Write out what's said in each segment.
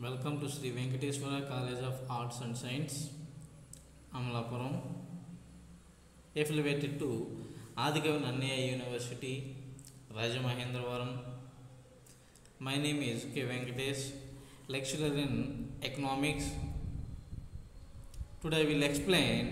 welcome to Shri Venkateswara college of arts and science Amalapuram affiliated to Adikavi Nannaya university Rajamahendravaram my name is K Venkatesh lecturer in economics today I will explain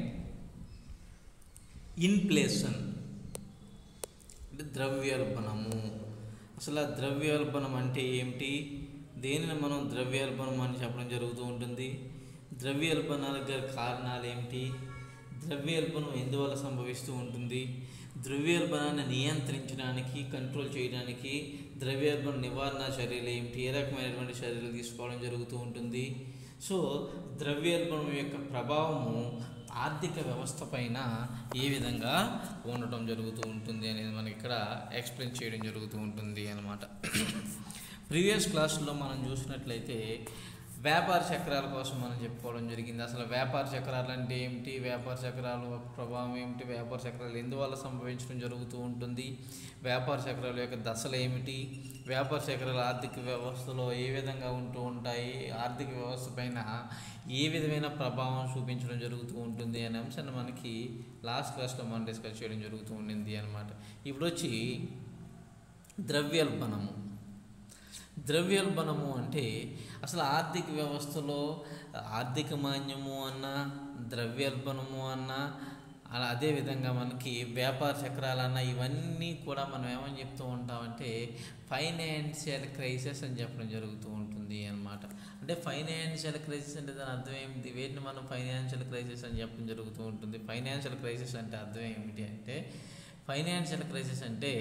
inflation అంటే ద్రవ్యోల్బణము అసలు ఆ ద్రవ్యోల్బణం అంటే ఏమిటి దేనిని మనం ద్రవ్యోల్బణం అని చెప్పడం జరుగుతూ ఉంటుంది ద్రవ్యోల్బణాలకు గల కారణాలు ఏమిటి ద్రవ్యోల్బణం ఎందువల్ల సంభవిస్తూ ఉంటుంది ద్రవ్యోల్బణాన్ని నియంత్రించడానికి కంట్రోల్ చేయడానికి ద్రవ్యోల్బణ నివారణ చర్యలు ఏమిటి ఏ రకమైనటువంటి చర్యలు తీసుకోవడం జరుగుతూ ఉంటుంది సో ద్రవ్యోల్బణం యొక్క ప్రభావము ఆర్థిక వ్యవస్థ పైన ఏ విధంగా ఉండటం జరుగుతూ ఉంటుంది అనేది మనకి ఇక్కడ ఎక్స్ప్లెయిన్ చేయడం జరుగుతూ ఉంటుంది అనమాట ప్రీవియస్ క్లాసుల్లో మనం చూసినట్లయితే వ్యాపార చక్రాల కోసం మనం చెప్పుకోవడం జరిగింది అసలు వ్యాపార చక్రాలు అంటే ఏమిటి వ్యాపార చక్రాల ప్రభావం ఏమిటి వ్యాపార చక్రాలు ఎందువల్ల సంభవించడం జరుగుతూ ఉంటుంది వ్యాపార చక్రాల యొక్క దశలు ఏమిటి వ్యాపార చక్రాలు ఆర్థిక వ్యవస్థలో ఏ విధంగా ఉంటూ ఉంటాయి ఆర్థిక వ్యవస్థ పైన ఏ విధమైన ప్రభావం చూపించడం జరుగుతూ ఉంటుంది అనే అంశాన్ని మనకి లాస్ట్ క్లాస్లో మనం డిస్కస్ చేయడం జరుగుతూ ఉండింది అనమాట ఇప్పుడు వచ్చి ద్రవ్యోల్బణము ద్రవ్యోల్బణము అంటే అసలు ఆర్థిక వ్యవస్థలో ఆర్థిక మాన్యము అన్న ద్రవ్యోల్బణము అన్న అలా అదేవిధంగా మనకి వ్యాపార చక్రాలన్న ఇవన్నీ కూడా మనం ఏమని చెప్తూ ఉంటామంటే ఫైనాన్షియల్ క్రైసిస్ అని చెప్పడం జరుగుతూ ఉంటుంది అనమాట అంటే ఫైనాన్షియల్ క్రైసిస్ అంటే దాని అర్థం ఏమిటి వీటిని మనం ఫైనాన్షియల్ క్రైసిస్ అని చెప్పడం జరుగుతూ ఉంటుంది ఫైనాన్షియల్ క్రైసిస్ అంటే అర్థం ఏమిటి అంటే ఫైనాన్షియల్ క్రైసిస్ అంటే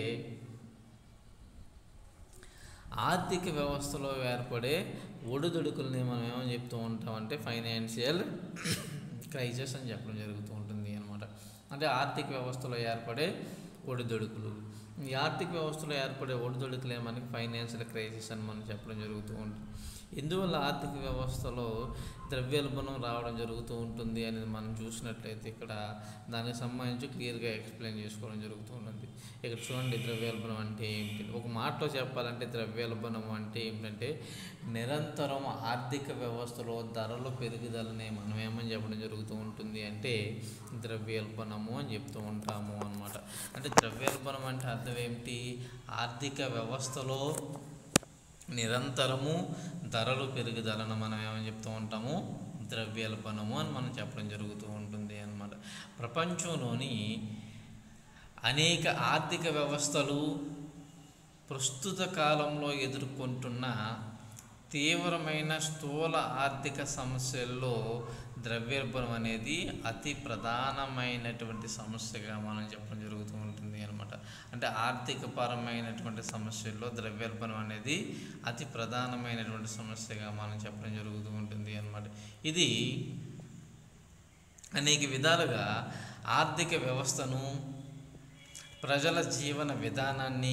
ఆర్థిక వ్యవస్థలో ఏర్పడే ఒడిదుడుకుల్ని మనం ఏమని చెప్తూ ఉంటామంటే ఫైనాన్షియల్ క్రైసిస్ అని చెప్పడం జరుగుతూ ఉంటుంది అనమాట అంటే ఆర్థిక వ్యవస్థలో ఏర్పడే ఒడిదుడుకులు ఈ ఆర్థిక వ్యవస్థలో ఏర్పడే ఒడిదుడుకులే మనకి ఫైనాన్షియల్ క్రైసిస్ అని మనం చెప్పడం జరుగుతూ ఉంటుంది ఎందువల్ల ఆర్థిక వ్యవస్థలో ద్రవ్యోల్బణం రావడం జరుగుతూ ఉంటుంది అనేది మనం చూసినట్లయితే ఇక్కడ దానికి సంబంధించి క్లియర్గా ఎక్స్ప్లెయిన్ చేసుకోవడం జరుగుతూ ఉంటుంది ఇక్కడ చూడండి ద్రవ్యోల్బణం అంటే ఏంటి ఒక మాటలో చెప్పాలంటే ద్రవ్యోల్బణం అంటే ఏంటంటే నిరంతరం ఆర్థిక వ్యవస్థలో ధరల పెరుగుదలని మనం ఏమని చెప్పడం జరుగుతూ ఉంటుంది అంటే ద్రవ్యోల్బణము అని చెప్తూ ఉంటాము అనమాట అంటే ద్రవ్యోల్బణం అంటే అర్థం ఏమిటి ఆర్థిక వ్యవస్థలో నిరంతరము ధరలు పెరుగుదలను మనం ఏమని చెప్తూ ఉంటాము ద్రవ్యోల్బణము అని మనం చెప్పడం జరుగుతూ ఉంటుంది అన్నమాట ప్రపంచంలోని అనేక ఆర్థిక వ్యవస్థలు ప్రస్తుత కాలంలో ఎదుర్కొంటున్న తీవ్రమైన స్థూల ఆర్థిక సమస్యల్లో ద్రవ్యోల్బణం అనేది అతి ప్రధానమైనటువంటి సమస్యగా మనం చెప్పడం జరుగుతూ ఉంటుంది అనమాట అంటే ఆర్థిక పరమైనటువంటి సమస్యల్లో ద్రవ్యోల్బణం అనేది అతి ప్రధానమైనటువంటి సమస్యగా మనం చెప్పడం జరుగుతూ ఉంటుంది అనమాట ఇది అనేక విధాలుగా ఆర్థిక వ్యవస్థను ప్రజల జీవన విధానాన్ని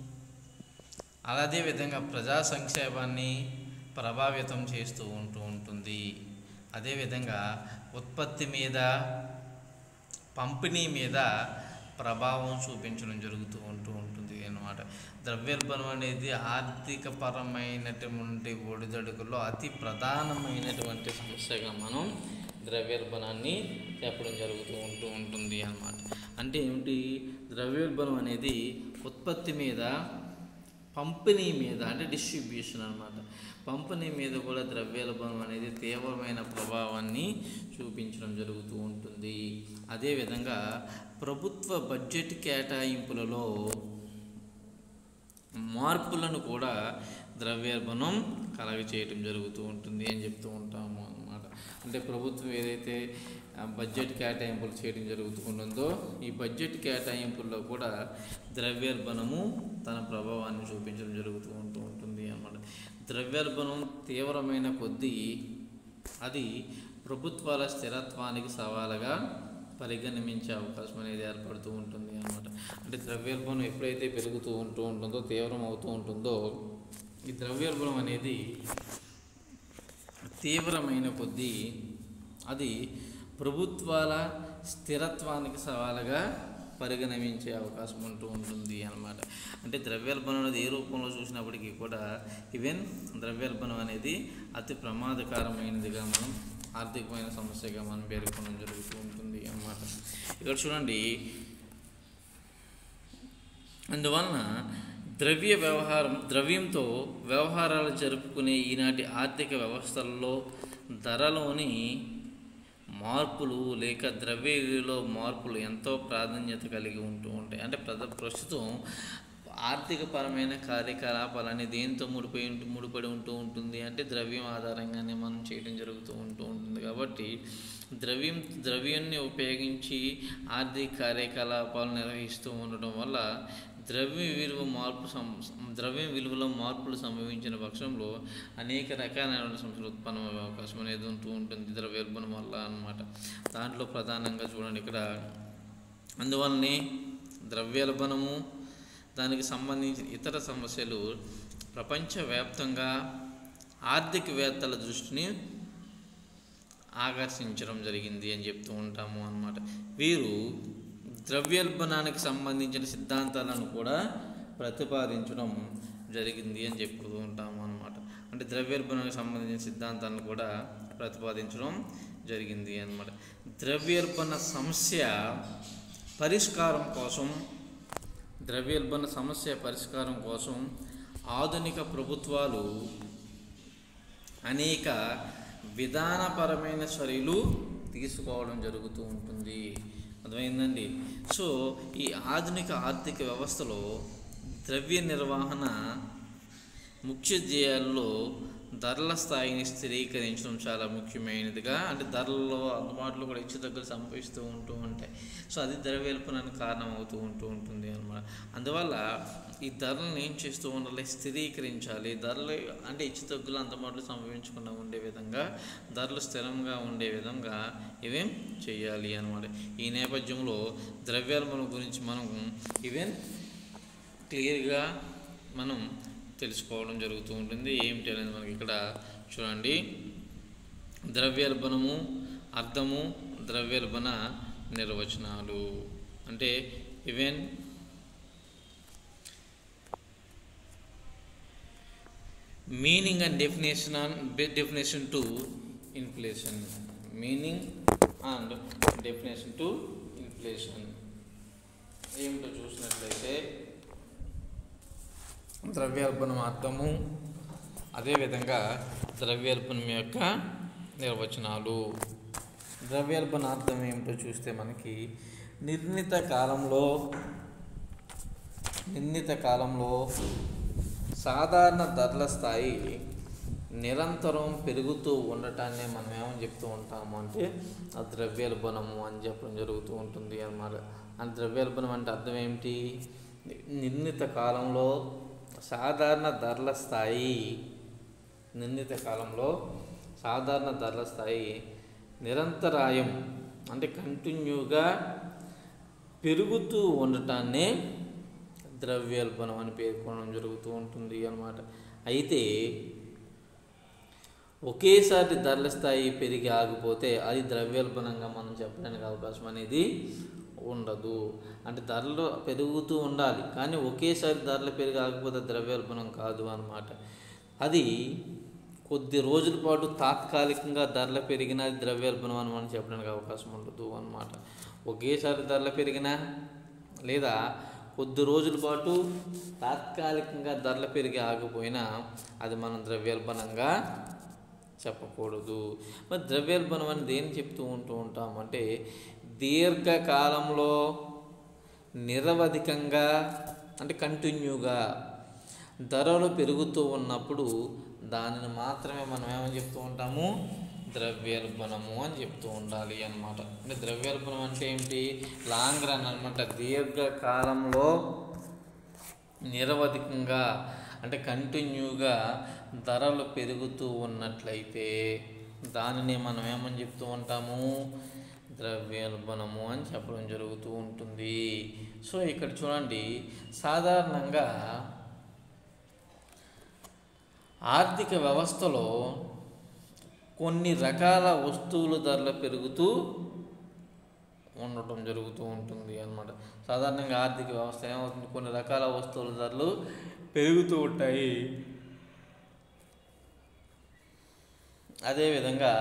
అదే విధంగా ప్రజా సంక్షేమాన్ని ప్రభావితం చేస్తూ ఉంటూ ఉంటుంది అదేవిధంగా ఉత్పత్తి మీద పంపిణీ మీద ప్రభావం చూపించడం జరుగుతూ ఉంటూ ఉంటుంది అన్నమాట ద్రవ్యోల్బణం అనేది ఆర్థిక పరమైనటువంటి ఒడిదడుకుల్లో అతి ప్రధానమైనటువంటి సమస్యగా మనం ద్రవ్యోల్బణాన్ని చెప్పడం జరుగుతూ ఉంటూ ఉంటుంది అన్నమాట అంటే ఏమిటి ద్రవ్యోల్బణం అనేది ఉత్పత్తి మీద పంపిణీ మీద అంటే డిస్ట్రిబ్యూషన్ అనమాట పంపిణీ మీద కూడా ద్రవ్యోల్బణం అనేది తీవ్రమైన ప్రభావాన్ని చూపించడం జరుగుతూ ఉంటుంది అదేవిధంగా ప్రభుత్వ బడ్జెట్ కేటాయింపులలో మార్పులను కూడా ద్రవ్యోల్బణం కలగ చేయటం జరుగుతూ ఉంటుంది అని చెప్తూ ఉంటాము అన్నమాట అంటే ప్రభుత్వం ఏదైతే బడ్జెట్ కేటాయింపులు చేయడం జరుగుతూ ఉంటుందో ఈ బడ్జెట్ కేటాయింపుల్లో కూడా ద్రవ్యోల్బణము తన ప్రభావాన్ని చూపించడం జరుగుతూ ఉంటూ ఉంటుంది అన్నమాట ద్రవ్యోల్బణం తీవ్రమైన కొద్దీ అది ప్రభుత్వాల స్థిరత్వానికి సవాలుగా పరిగణించే అవకాశం అనేది ఏర్పడుతూ ఉంటుంది అన్నమాట అంటే ద్రవ్యోల్బణం ఎప్పుడైతే పెరుగుతూ ఉంటూ ఉంటుందో తీవ్రం అవుతూ ఉంటుందో ఈ ద్రవ్యోల్బణం అనేది తీవ్రమైన కొద్దీ అది ప్రభుత్వాల స్థిరత్వానికి సవాలుగా పరిగణించే అవకాశం ఉంటూ ఉంటుంది అన్నమాట అంటే ద్రవ్యోల్బణం అనేది ఏ రూపంలో చూసినప్పటికీ కూడా ఈవెన్ ద్రవ్యోల్బణం అనేది అతి ప్రమాదకరమైనదిగా మనం ఆర్థికమైన సమస్యగా మనం పేర్కొనడం జరుగుతూ ఉంటుంది అన్నమాట ఇక్కడ చూడండి అందువలన ద్రవ్య వ్యవహారం ద్రవ్యంతో వ్యవహారాలు జరుపుకునే ఈనాటి ఆర్థిక వ్యవస్థల్లో ధరలోని మార్పులు లేక ద్రవ్యలో మార్పులు ఎంతో ప్రాధాన్యత కలిగి ఉంటూ ఉంటాయి అంటే ప్రద ప్రస్తుతం ఆర్థికపరమైన కార్యకలాపాలని దేంతో ముడిపోయి ఉంటూ ముడిపడి ఉంటూ ఉంటుంది అంటే ద్రవ్యం ఆధారంగానే మనం చేయడం జరుగుతూ ఉంటూ ఉంటుంది కాబట్టి ద్రవ్యం ద్రవ్యాన్ని ఉపయోగించి ఆర్థిక కార్యకలాపాలు నిర్వహిస్తూ ఉండటం వల్ల ద్రవ్య విలువ మార్పు సం ద్రవ్యం విలువలో మార్పులు సంభవించిన పక్షంలో అనేక రకాలైన సమస్యలు ఉత్పన్నమయ్యే అవకాశం అనేది ఉంటూ ఉంటుంది ద్రవ్యోల్బణం వల్ల అన్నమాట దాంట్లో ప్రధానంగా చూడండి ఇక్కడ అందువల్లనే ద్రవ్యోల్బణము దానికి సంబంధించిన ఇతర సమస్యలు ప్రపంచవ్యాప్తంగా ఆర్థికవేత్తల దృష్టిని ఆకర్షించడం జరిగింది అని చెప్తూ ఉంటాము అన్నమాట వీరు ద్రవ్యోల్బణానికి సంబంధించిన సిద్ధాంతాలను కూడా ప్రతిపాదించడం జరిగింది అని చెప్తూ ఉంటాము అన్నమాట అంటే ద్రవ్యోల్బణానికి సంబంధించిన సిద్ధాంతాలను కూడా ప్రతిపాదించడం జరిగింది అన్నమాట ద్రవ్యోల్బణ సమస్య పరిష్కారం కోసం ద్రవ్యోల్బణ సమస్య పరిష్కారం కోసం ఆధునిక ప్రభుత్వాలు అనేక విధానపరమైన చర్యలు తీసుకోవడం జరుగుతూ ఉంటుంది అర్థమైందండి సో ఈ ఆధునిక ఆర్థిక వ్యవస్థలో ద్రవ్య నిర్వహణ ముఖ్య ధ్యేయాల్లో ధరల స్థాయిని స్థిరీకరించడం చాలా ముఖ్యమైనదిగా అంటే ధరల్లో అందుబాటులో కూడా హెచ్చు తగ్గులు సంభవిస్తూ ఉంటూ ఉంటాయి సో అది ద్రవ్యోల్బణానికి కారణం అవుతూ ఉంటూ ఉంటుంది అనమాట అందువల్ల ఈ ధరలను ఏం చేస్తూ ఉండాలి స్థిరీకరించాలి ధరలు అంటే హెచ్చు తగ్గులు అందుబాటులో సంభవించకుండా ఉండే విధంగా ధరలు స్థిరంగా ఉండే విధంగా ఇవేం చేయాలి అనమాట ఈ నేపథ్యంలో ద్రవ్యోల్బణం గురించి మనం ఇవేం క్లియర్గా మనం తెలుసుకోవడం జరుగుతూ ఉంటుంది ఏమిటి అనేది మనకి ఇక్కడ చూడండి ద్రవ్యోల్బణము అర్థము ద్రవ్యోల్బణ నిర్వచనాలు అంటే even meaning and definition on definition to inflation meaning and definition to inflation ఏమిటో చూసినట్లయితే ద్రవ్యోల్బణం అర్థము అదేవిధంగా ద్రవ్యోల్బణం యొక్క నిర్వచనాలు ద్రవ్యోల్బణ అర్థం ఏమిటో చూస్తే మనకి నిర్ణీత కాలంలో నిర్ణీత కాలంలో సాధారణ ధరల స్థాయి నిరంతరం పెరుగుతూ ఉండటాన్ని మనం ఏమని చెప్తూ ఉంటాము అంటే ఆ ద్రవ్యోల్బణము అని చెప్పడం జరుగుతూ ఉంటుంది అన్నమాట ఆ ద్రవ్యోల్బణం అంటే అర్థం ఏమిటి నిర్ణీత కాలంలో సాధారణ ధరల స్థాయి నిర్ణీత కాలంలో సాధారణ ధరల స్థాయి నిరంతరాయం అంటే కంటిన్యూగా పెరుగుతూ ఉండటాన్నే ద్రవ్యోల్బణం అని పేర్కొనడం జరుగుతూ ఉంటుంది అన్నమాట అయితే ఒకేసారి ధరల స్థాయి పెరిగి ఆగిపోతే అది ద్రవ్యోల్బణంగా మనం చెప్పడానికి అవకాశం అనేది ఉండదు అంటే ధరలు పెరుగుతూ ఉండాలి కానీ ఒకేసారి ధరలు పెరిగి ఆగిపోతే ద్రవ్యోల్బణం కాదు అన్నమాట అది కొద్ది రోజుల పాటు తాత్కాలికంగా ధరలు పెరిగినా అది ద్రవ్యోల్బణం అని మనం చెప్పడానికి అవకాశం ఉండదు అన్నమాట ఒకేసారి ధరలు పెరిగినా లేదా కొద్ది రోజుల పాటు తాత్కాలికంగా ధరలు పెరిగి ఆగిపోయినా అది మనం ద్రవ్యోల్బణంగా చెప్పకూడదు మరి ద్రవ్యోల్బణం అని దేని చెప్తూ ఉంటూ ఉంటాం అంటే దీర్ఘకాలంలో నిరవధికంగా అంటే కంటిన్యూగా ధరలు పెరుగుతూ ఉన్నప్పుడు దానిని మాత్రమే మనం ఏమని చెప్తూ ఉంటాము ద్రవ్యోల్బణము అని చెప్తూ ఉండాలి అన్నమాట అంటే ద్రవ్యోల్బణం అంటే ఏమిటి లాంగ్ రన్ అనమాట దీర్ఘకాలంలో నిరవధికంగా అంటే కంటిన్యూగా ధరలు పెరుగుతూ ఉన్నట్లయితే దానిని మనం ఏమని చెప్తూ ఉంటాము ద్రవ్యోల్బణము అని చెప్పడం జరుగుతూ ఉంటుంది సో ఇక్కడ చూడండి సాధారణంగా ఆర్థిక వ్యవస్థలో కొన్ని రకాల వస్తువుల ధరలు పెరుగుతూ ఉండటం జరుగుతూ ఉంటుంది అన్నమాట సాధారణంగా ఆర్థిక వ్యవస్థ ఏమవుతుంది కొన్ని రకాల వస్తువుల ధరలు పెరుగుతూ ఉంటాయి అదేవిధంగా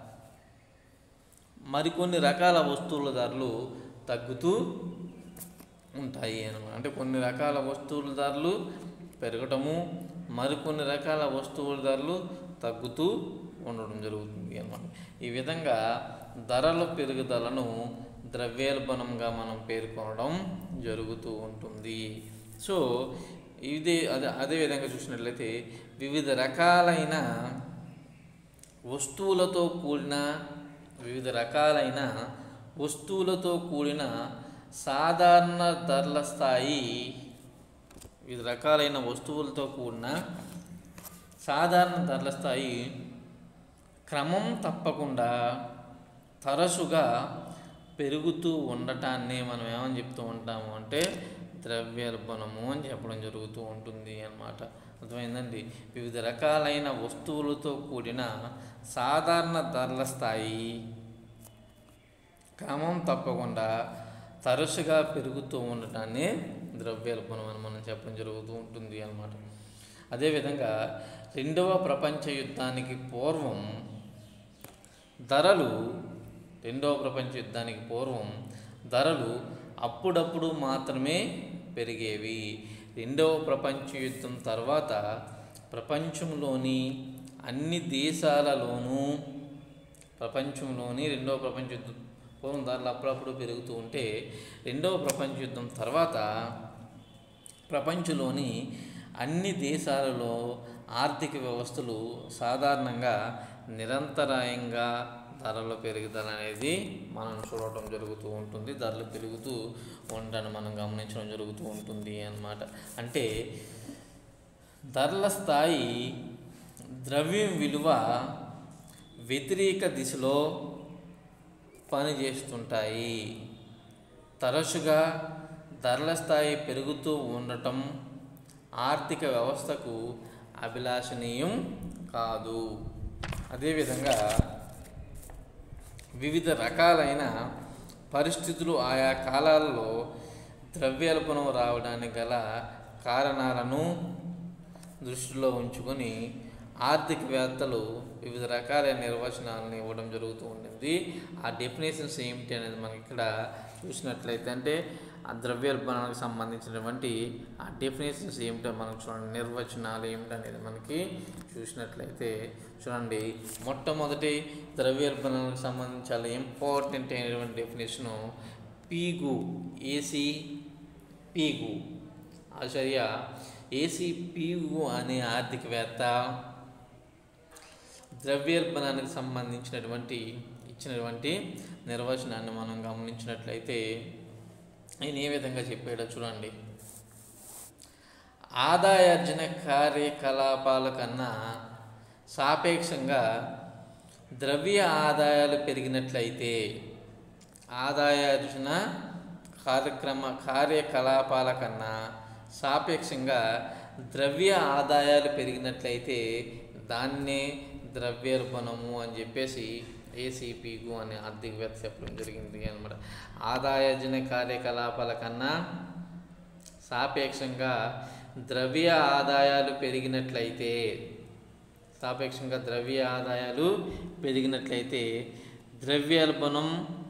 మరికొన్ని రకాల వస్తువుల ధరలు తగ్గుతూ ఉంటాయి అన్నమాట అంటే కొన్ని రకాల వస్తువుల ధరలు పెరగటము మరికొన్ని రకాల వస్తువుల ధరలు తగ్గుతూ ఉండడం జరుగుతుంది అన్నమాట ఈ విధంగా ధరల పెరుగుదలను ద్రవ్యోల్బణంగా మనం పేర్కొనడం జరుగుతూ ఉంటుంది సో ఇదే అదే అదే విధంగా చూసినట్లయితే వివిధ రకాలైన వస్తువులతో కూడిన వివిధ రకాలైన వస్తువులతో కూడిన సాధారణ ధరల స్థాయి వివిధ రకాలైన వస్తువులతో కూడిన సాధారణ ధరల స్థాయి క్రమం తప్పకుండా తరచుగా పెరుగుతూ ఉండటాన్ని మనం ఏమని చెప్తూ ఉంటాము అంటే ద్రవ్యోల్బణము అని చెప్పడం జరుగుతూ ఉంటుంది అన్నమాట అర్థమైందండి వివిధ రకాలైన వస్తువులతో కూడిన సాధారణ ధరల స్థాయి క్రమం తప్పకుండా తరచుగా పెరుగుతూ ఉండటాన్ని ద్రవ్యోల్బణం అని మనం చెప్పడం జరుగుతూ ఉంటుంది అన్నమాట అదేవిధంగా రెండవ ప్రపంచ యుద్ధానికి పూర్వం ధరలు రెండవ ప్రపంచ యుద్ధానికి పూర్వం ధరలు అప్పుడప్పుడు మాత్రమే పెరిగేవి రెండవ ప్రపంచ యుద్ధం తర్వాత ప్రపంచంలోని అన్ని దేశాలలోనూ ప్రపంచంలోని రెండవ ప్రపంచ యుద్ధం పూర్వం ధరలు అప్పుడప్పుడు పెరుగుతూ ఉంటే రెండవ ప్రపంచ యుద్ధం తర్వాత ప్రపంచంలోని అన్ని దేశాలలో ఆర్థిక వ్యవస్థలు సాధారణంగా నిరంతరాయంగా ధరల పెరుగుదల అనేది మనం చూడటం జరుగుతూ ఉంటుంది ధరలు పెరుగుతూ ఉండటాన్ని మనం గమనించడం జరుగుతూ ఉంటుంది అన్నమాట అంటే ధరల స్థాయి ద్రవ్యం విలువ వ్యతిరేక దిశలో పనిచేస్తుంటాయి తరచుగా ధరల స్థాయి పెరుగుతూ ఉండటం ఆర్థిక వ్యవస్థకు అభిలాషణీయం కాదు అదేవిధంగా వివిధ రకాలైన పరిస్థితులు ఆయా కాలాల్లో ద్రవ్యోల్బణం రావడానికి గల కారణాలను దృష్టిలో ఉంచుకొని ఆర్థికవేత్తలు వివిధ రకాలైన నిర్వచనాలను ఇవ్వడం జరుగుతూ ఉంటుంది ఆ డెఫినేషన్స్ ఏమిటి అనేది మనకి ఇక్కడ చూసినట్లయితే అంటే ఆ ద్రవ్యోల్బణానికి సంబంధించినటువంటి ఆ డెఫినేషన్స్ ఏమిటో మనకు చూడండి నిర్వచనాలు ఏమిటి అనేది మనకి చూసినట్లయితే చూడండి మొట్టమొదటి ద్రవ్యోల్బణానికి సంబంధించి చాలా ఇంపార్టెంట్ అయినటువంటి డెఫినేషను పీగు ఏసీ పీగు ఆచార్య ఏసీ పీగు అనే ఆర్థికవేత్త ద్రవ్యోల్బణానికి సంబంధించినటువంటి ఇచ్చినటువంటి నిర్వచనాన్ని మనం గమనించినట్లయితే ఆయన ఏ విధంగా చెప్పాడో చూడండి ఆదాయార్జన కార్యకలాపాల కన్నా సాపేక్షంగా ద్రవ్య ఆదాయాలు పెరిగినట్లయితే ఆదాయార్జన కార్యక్రమ కార్యకలాపాల కన్నా సాపేక్షంగా ద్రవ్య ఆదాయాలు పెరిగినట్లయితే దాన్నే ద్రవ్యోల్బణము అని చెప్పేసి ఏసీపీగు అనే ఆర్థికవేత్త చెప్పడం జరిగింది అనమాట ఆదాయార్జన కార్యకలాపాల కన్నా సాపేక్షంగా ద్రవ్య ఆదాయాలు పెరిగినట్లయితే సాపేక్షంగా ద్రవ్య ఆదాయాలు పెరిగినట్లయితే ద్రవ్యోల్బణం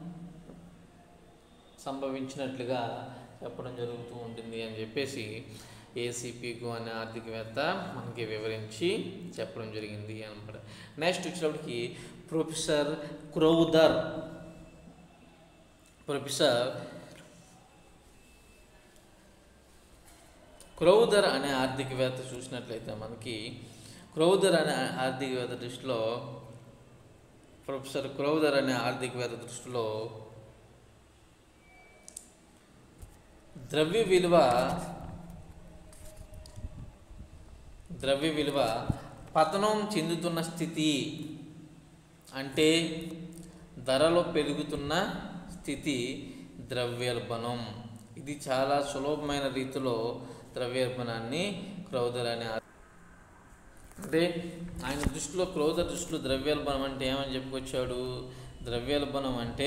సంభవించినట్లుగా చెప్పడం జరుగుతూ ఉంటుంది అని చెప్పేసి ఏసీపీకు అనే ఆర్థికవేత్త మనకి వివరించి చెప్పడం జరిగింది అనమాట నెక్స్ట్ వచ్చేటప్పటికి ప్రొఫెసర్ క్రౌదర్ ప్రొఫెసర్ క్రౌదర్ అనే ఆర్థికవేత్త చూసినట్లయితే మనకి క్రౌదర్ అనే ఆర్థికవేత్త దృష్టిలో ప్రొఫెసర్ క్రౌదర్ అనే ఆర్థికవేత్త దృష్టిలో ద్రవ్య విలువ ద్రవ్య విలువ పతనం చెందుతున్న స్థితి అంటే ధరలు పెరుగుతున్న స్థితి ద్రవ్యోల్బణం ఇది చాలా సులభమైన రీతిలో ద్రవ్యోల్బణాన్ని క్రౌదర్ అనే ఆ- అంటే ఆయన దృష్టిలో క్రౌదర్ దృష్టిలో ద్రవ్యోల్బణం అంటే ఏమని చెప్పుకొచ్చాడు ద్రవ్యోల్బణం అంటే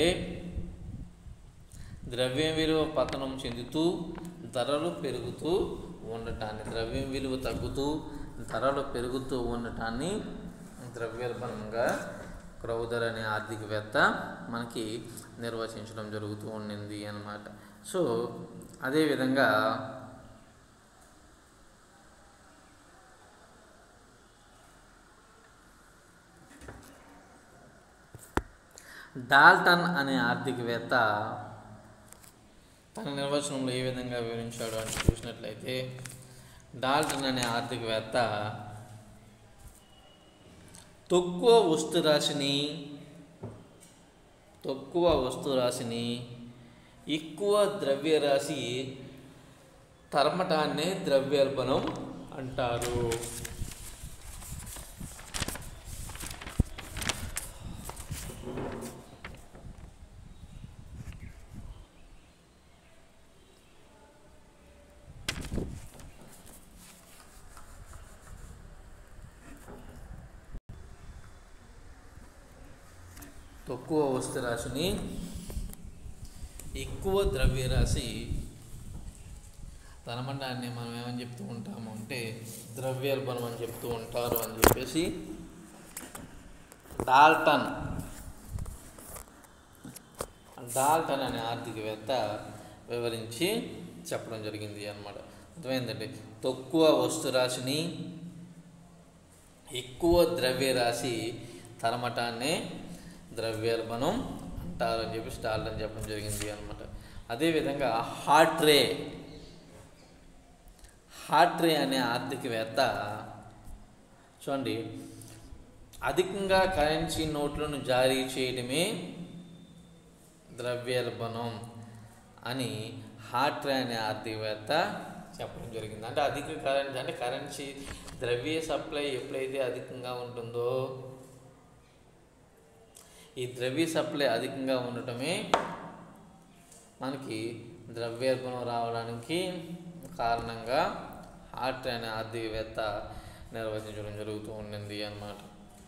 ద్రవ్యం విలువ పతనం చెందుతూ ధరలు పెరుగుతూ ఉండటాన్ని ద్రవ్యం విలువ తగ్గుతూ ధరలు పెరుగుతూ ఉండటాన్ని ద్రవ్యోల్బణంగా క్రౌదర్ అనే ఆర్థికవేత్త మనకి నిర్వచించడం జరుగుతూ ఉండింది అన్నమాట సో అదేవిధంగా డాల్టన్ అనే ఆర్థికవేత్త తన నిర్వచనంలో ఏ విధంగా వివరించాడు అని చూసినట్లయితే డాల్టన్ అనే ఆర్థికవేత్త తక్కువ వస్తు రాశిని తక్కువ వస్తు రాశిని ఎక్కువ ద్రవ్యరాశి తరమటాన్నే ద్రవ్యోల్బణం అంటారు తక్కువ వస్తు రాశిని ఎక్కువ ద్రవ్యరాశి తనమండాన్ని మనం ఏమని చెప్తూ ఉంటాము అంటే ద్రవ్యోల్బణం అని చెప్తూ ఉంటారు అని చెప్పేసి డాల్టన్ డాల్టన్ అనే ఆర్థికవేత్త వివరించి చెప్పడం జరిగింది అన్నమాట అర్థమైందండి తక్కువ వస్తు రాశిని ఎక్కువ ద్రవ్యరాశి తరమటాన్నే ద్రవ్యోల్బణం అంటారు అని చెప్పి స్టాల్ అని చెప్పడం జరిగింది అనమాట అదేవిధంగా హార్ట్రే హార్ట్రే అనే ఆర్థికవేత్త చూడండి అధికంగా కరెన్సీ నోట్లను జారీ చేయడమే ద్రవ్యోల్బణం అని హార్ట్రే అనే ఆర్థికవేత్త చెప్పడం జరిగింది అంటే అధిక కరెన్సీ అంటే కరెన్సీ ద్రవ్య సప్లై ఎప్పుడైతే అధికంగా ఉంటుందో ఈ ద్రవ్య సప్లై అధికంగా ఉండటమే మనకి ద్రవ్యోల్బణం రావడానికి కారణంగా హార్ట్ అనే ఆర్థికవేత్త నిర్వచించడం జరుగుతూ ఉండింది అన్నమాట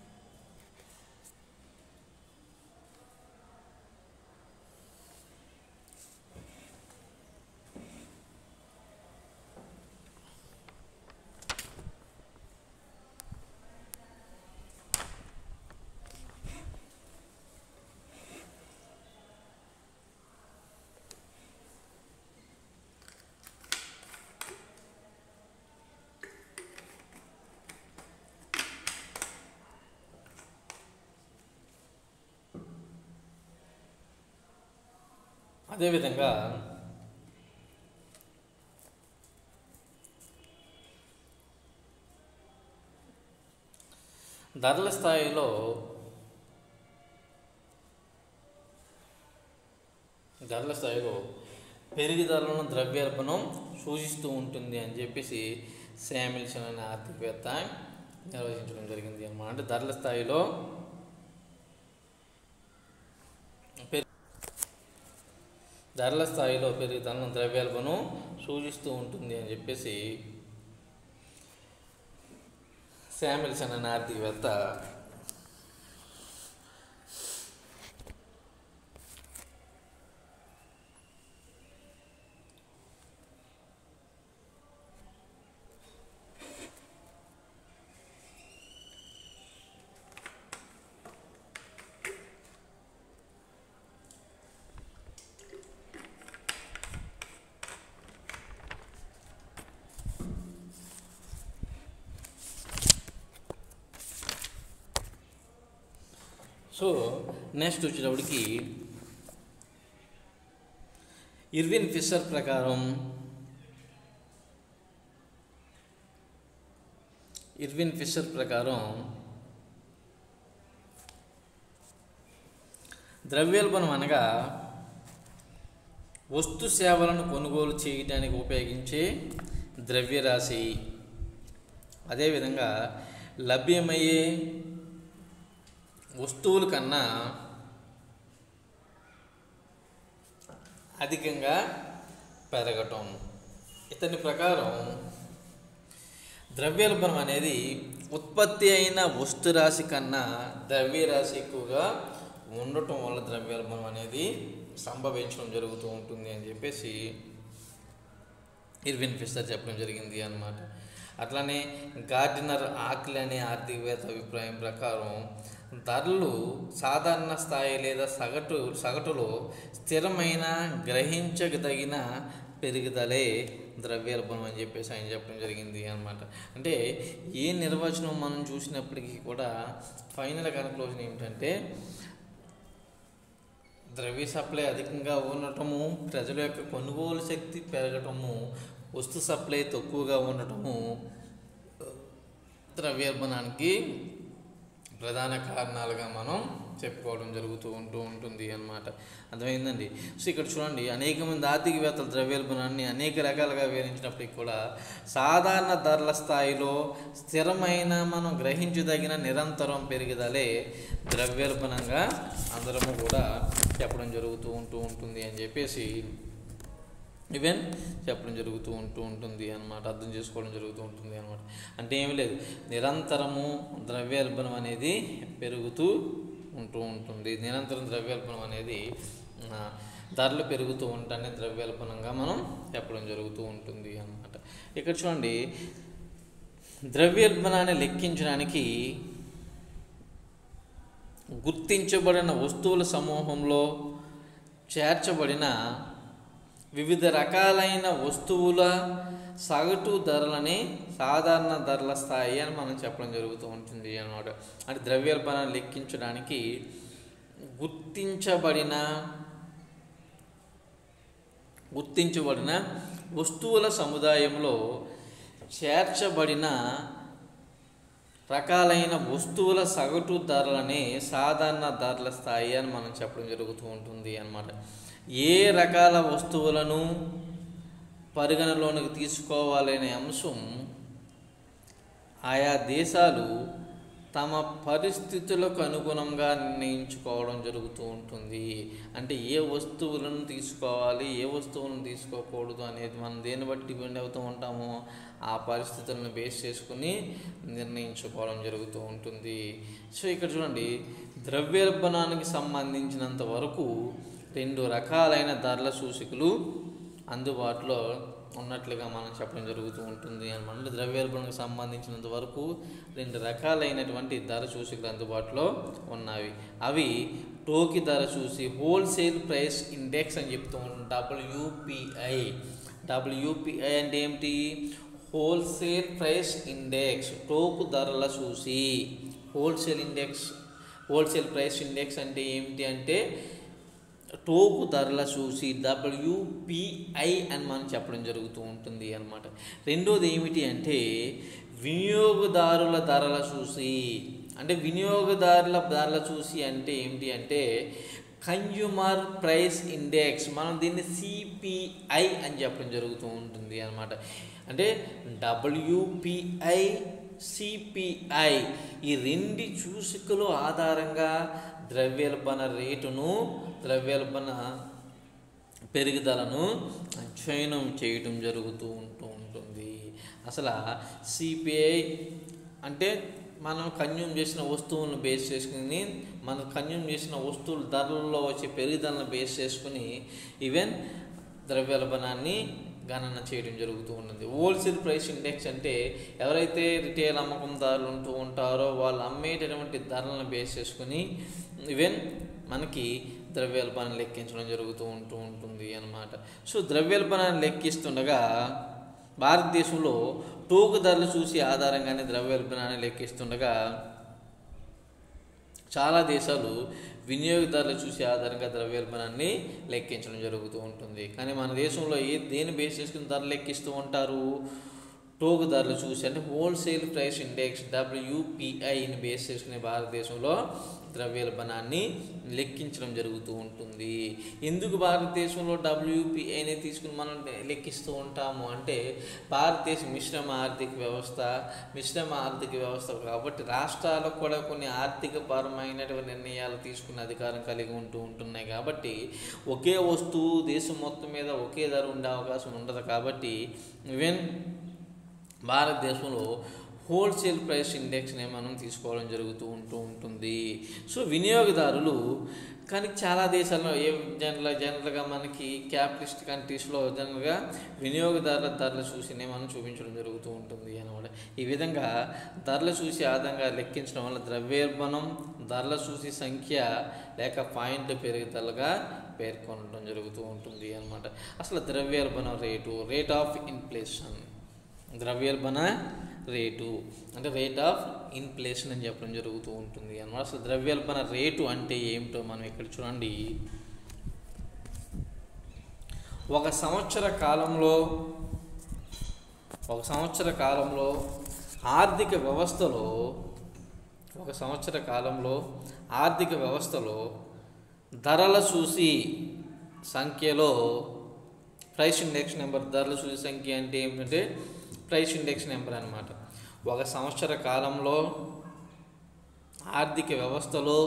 అదేవిధంగా ధరల స్థాయిలో ధరల స్థాయిలో పెరుగుదలను ద్రవ్యోల్బణం సూచిస్తూ ఉంటుంది అని చెప్పేసి శామిల్సన్ అనే ఆర్థికవేత్త నిర్వచించడం జరిగింది అన్నమాట అంటే ధరల స్థాయిలో పెరు- ధరల స్థాయిలో పెరుగుదలను ద్రవ్యోల్బణం సూచిస్తూ ఉంటుంది అని చెప్పేసి శామిల్సన్ అనే ఆర్థికవేత్త సో నెక్స్ట్ వచ్చేటప్పటికి ఇర్విన్ ఫిషర్ ప్రకారం ఇర్విన్ ఫిషర్ ప్రకారం ద్రవ్యోల్బణం అనగా వస్తు సేవలను కొనుగోలు చేయడానికి ఉపయోగించే ద్రవ్యరాశి అదేవిధంగా లభ్యమయ్యే వస్తువుల కన్నా అధికంగా పెరగటం ఇతని ప్రకారం ద్రవ్యోల్బణం అనేది ఉత్పత్తి అయిన వస్తు రాశి కన్నా ద్రవ్యరాశి ఎక్కువగా ఉండటం వల్ల ద్రవ్యోల్బణం అనేది సంభవించడం జరుగుతూ ఉంటుంది అని చెప్పేసి ఇర్విన్ ఫిస్టర్ చెప్పడం జరిగింది అన్నమాట అట్లనే గార్డినర్ ఆక్లీ అనే ఆర్థికవేత్త అభిప్రాయం ప్రకారం ధరలు సాధారణ స్థాయి లేదా సగటు సగటులో స్థిరమైన గ్రహించదగిన పెరుగుదలే ద్రవ్యోల్బణం అని చెప్పేసి ఆయన చెప్పడం జరిగింది అనమాట అంటే ఏ నిర్వచనం మనం చూసినప్పటికీ కూడా ఫైనల్ కన్క్లూజన్ ఏమిటంటే ద్రవ్య సప్లై అధికంగా ఉండటము ప్రజల యొక్క కొనుగోలు శక్తి పెరగటము వస్తు సప్లై తక్కువగా ఉండటము ద్రవ్యోల్బణానికి ప్రధాన కారణాలుగా మనం చెప్పుకోవడం జరుగుతూ ఉంటూ ఉంటుంది అన్నమాట అర్థమైందండి సో ఇక్కడ చూడండి అనేక మంది ఆర్థికవేత్తలు ద్రవ్యోల్బణాన్ని అనేక రకాలుగా వివరించినప్పటికీ కూడా సాధారణ ధరల స్థాయిలో స్థిరమైన మనం గ్రహించదగిన నిరంతరం పెరుగుదలే ద్రవ్యోల్బణంగా అందరము కూడా చెప్పడం జరుగుతూ ఉంటూ ఉంటుంది అని చెప్పేసి ఈవెన్ చెప్పడం జరుగుతూ ఉంటూ ఉంటుంది అనమాట అర్థం చేసుకోవడం జరుగుతూ ఉంటుంది అనమాట అంటే ఏమి లేదు నిరంతరము ద్రవ్యోల్బణం అనేది పెరుగుతూ ఉంటూ ఉంటుంది నిరంతరం ద్రవ్యోల్బణం అనేది ఆ, ధరలు పెరుగుతూ ఉంటానే ద్రవ్యోల్బణంగా మనం చెప్పడం జరుగుతూ ఉంటుంది అనమాట ఇక్కడ చూడండి ద్రవ్యోల్బణాన్ని లెక్కించడానికి గుర్తించబడిన వస్తువుల సమూహంలో చేర్చబడిన వివిధ రకాలైన వస్తువుల సగటు ధరలని సాధారణ ధరల స్థాయి అని మనం చెప్పడం జరుగుతూ ఉంటుంది అన్నమాట అంటే ద్రవ్యోల్బణాన్ని లెక్కించడానికి గుర్తించబడిన గుర్తించబడిన వస్తువుల సముదాయంలో చేర్చబడిన రకాలైన వస్తువుల సగటు ధరలనే సాధారణ ధరల స్థాయి అని మనం చెప్పడం జరుగుతూ ఉంటుంది అన్నమాట ఏ రకాల వస్తువులను పరిగణలోనికి తీసుకోవాలనే అంశం ఆయా దేశాలు తమ పరిస్థితులకు అనుగుణంగా నిర్ణయించుకోవడం జరుగుతూ ఉంటుంది అంటే ఏ వస్తువులను తీసుకోవాలి ఏ వస్తువులను తీసుకోకూడదు అనేది మనం దేన్ని బట్టి డిపెండ్ అవుతూ ఉంటామో ఆ పరిస్థితులను బేస్ చేసుకుని నిర్ణయించుకోవడం జరుగుతూ ఉంటుంది సో ఇక్కడ చూడండి ద్రవ్యోల్బణానికి సంబంధించినంత వరకు రెండు రకాలైన ధరల సూచికలు అందుబాటులో ఉన్నట్లుగా మనం చెప్పడం జరుగుతూ ఉంటుంది అనమాట ద్రవ్యోల్బణకు సంబంధించినంత వరకు రెండు రకాలైనటువంటి ధర సూచికలు అందుబాటులో ఉన్నవి అవి టోకి ధర చూసి హోల్సేల్ ప్రైస్ ఇండెక్స్ అని చెప్తూ ఉంటాం డబ్ల్యూపిఐ డబ్ల్యూపిఐ అంటే ఏమిటి హోల్సేల్ ప్రైస్ ఇండెక్స్ టోకు ధరల చూసి wholesale index wholesale price index అంటే ఏమిటి అంటే టోకు ధరల చూసి డబ్ల్యూపిఐ అని మనం చెప్పడం జరుగుతూ ఉంటుంది అన్నమాట రెండోది ఏమిటి అంటే వినియోగదారుల ధరల చూసి అంటే వినియోగదారుల ధరల చూసి అంటే ఏమిటి అంటే కన్జ్యూమర్ ప్రైస్ ఇండెక్స్ మనం దీన్ని సిపిఐ అని చెప్పడం జరుగుతూ ఉంటుంది అనమాట అంటే డబ్ల్యూపిఐ సిపిఐ ఈ రెండు సూచికల ఆధారంగా ద్రవ్యోల్బణ రేటును ద్రవ్యోల్బణ పెరుగుదలను అధ్యయనం చేయటం జరుగుతూ ఉంటూ ఉంటుంది అసలు సిపిఐ అంటే మనం కన్జ్యూమ్ చేసిన వస్తువులను బేస్ చేసుకుని మనం కన్జ్యూమ్ చేసిన వస్తువుల ధరలలో వచ్చే పెరుగుదలను బేస్ చేసుకుని ఈవెన్ ద్రవ్యోల్బణాన్ని గణన చేయడం జరుగుతూ ఉంటుంది హోల్సేల్ ప్రైస్ ఇండెక్స్ అంటే ఎవరైతే రిటైల్ అమ్మకందారులు ఉంటూ ఉంటారో వాళ్ళు అమ్మేటటువంటి ధరలను బేస్ చేసుకుని ఈవెన్ మనకి ద్రవ్యోల్బణాన్ని లెక్కించడం జరుగుతూ ఉంటూ ఉంటుంది అన్నమాట సో ద్రవ్యోల్బణాన్ని లెక్కిస్తుండగా భారతదేశంలో టోకు ధరలు చూసి ఆధారంగానే ద్రవ్యోల్బణాన్ని లెక్కిస్తుండగా చాలా దేశాలు వినియోగదారులు చూసే ఆధారంగా ద్రవ్యోల్బణాన్ని లెక్కించడం జరుగుతూ ఉంటుంది కానీ మన దేశంలో ఏ దేని బేస్ చేసుకుని ధరలు లెక్కిస్తూ ఉంటారు టోకు ధరలు చూసి అంటే హోల్సేల్ ప్రైస్ ఇండెక్స్ డబ్ల్యూపిఐని బేస్ చేసుకునే భారతదేశంలో ద్రవ్యోల్బణాన్ని లెక్కించడం జరుగుతూ ఉంటుంది ఎందుకు భారతదేశంలో డబ్ల్యూపిఐని తీసుకుని మనం లెక్కిస్తూ ఉంటాము అంటే భారతదేశ మిశ్రమ ఆర్థిక వ్యవస్థ మిశ్రమ ఆర్థిక వ్యవస్థ కాబట్టి రాష్ట్రాలకు కూడా కొన్ని ఆర్థిక పరమైనటువంటి నిర్ణయాలు తీసుకునే అధికారం కలిగి ఉంటూ ఉంటున్నాయి కాబట్టి ఒకే వస్తువు దేశం మొత్తం మీద ఒకే ధర ఉండే అవకాశం ఉండదు కాబట్టి ఈవెన్ భారతదేశంలో హోల్సేల్ ప్రైస్ ఇండెక్స్ని మనం తీసుకోవడం జరుగుతూ ఉంటూ ఉంటుంది సో వినియోగదారులు కానీ చాలా దేశాల్లో ఏ జనరల్ జనరల్గా మనకి క్యాపిటలిస్ట్ కంట్రీస్లో జనరల్గా వినియోగదారుల ధరలు చూసినే మనం చూపించడం జరుగుతూ ఉంటుంది అనమాట ఈ విధంగా ధరలు చూసి ఆధారంగా లెక్కించడం వల్ల ద్రవ్యోల్బణం ధరల చూసి సంఖ్య లేక పాయింట్ల పెరుగుదలగా పేర్కొనడం జరుగుతూ ఉంటుంది అనమాట అసలు ద్రవ్యోల్బణం రేటు రేట్ ఆఫ్ ఇన్ఫ్లేషన్ ద్రవ్యోల్బణ రేటు అంటే రేట్ ఆఫ్ ఇన్ఫ్లేషన్ అని చెప్పడం జరుగుతూ ఉంటుంది అన్నమాట అసలు ద్రవ్యోల్బణ రేటు అంటే ఏమిటో మనం ఇక్కడ చూడండి ఒక సంవత్సర కాలంలో ఒక సంవత్సర కాలంలో ఆర్థిక వ్యవస్థలో ఒక సంవత్సర కాలంలో ఆర్థిక వ్యవస్థలో ధరల చూసి సంఖ్యలో ప్రైస్ ఇండెక్స్ నెంబర్ ధరల చూసి సంఖ్య అంటే ఏమిటంటే ప్రైస్ ఇండెక్స్ నెంబర్ అనమాట ఒక సంవత్సర కాలంలో ఆర్థిక వ్యవస్థలో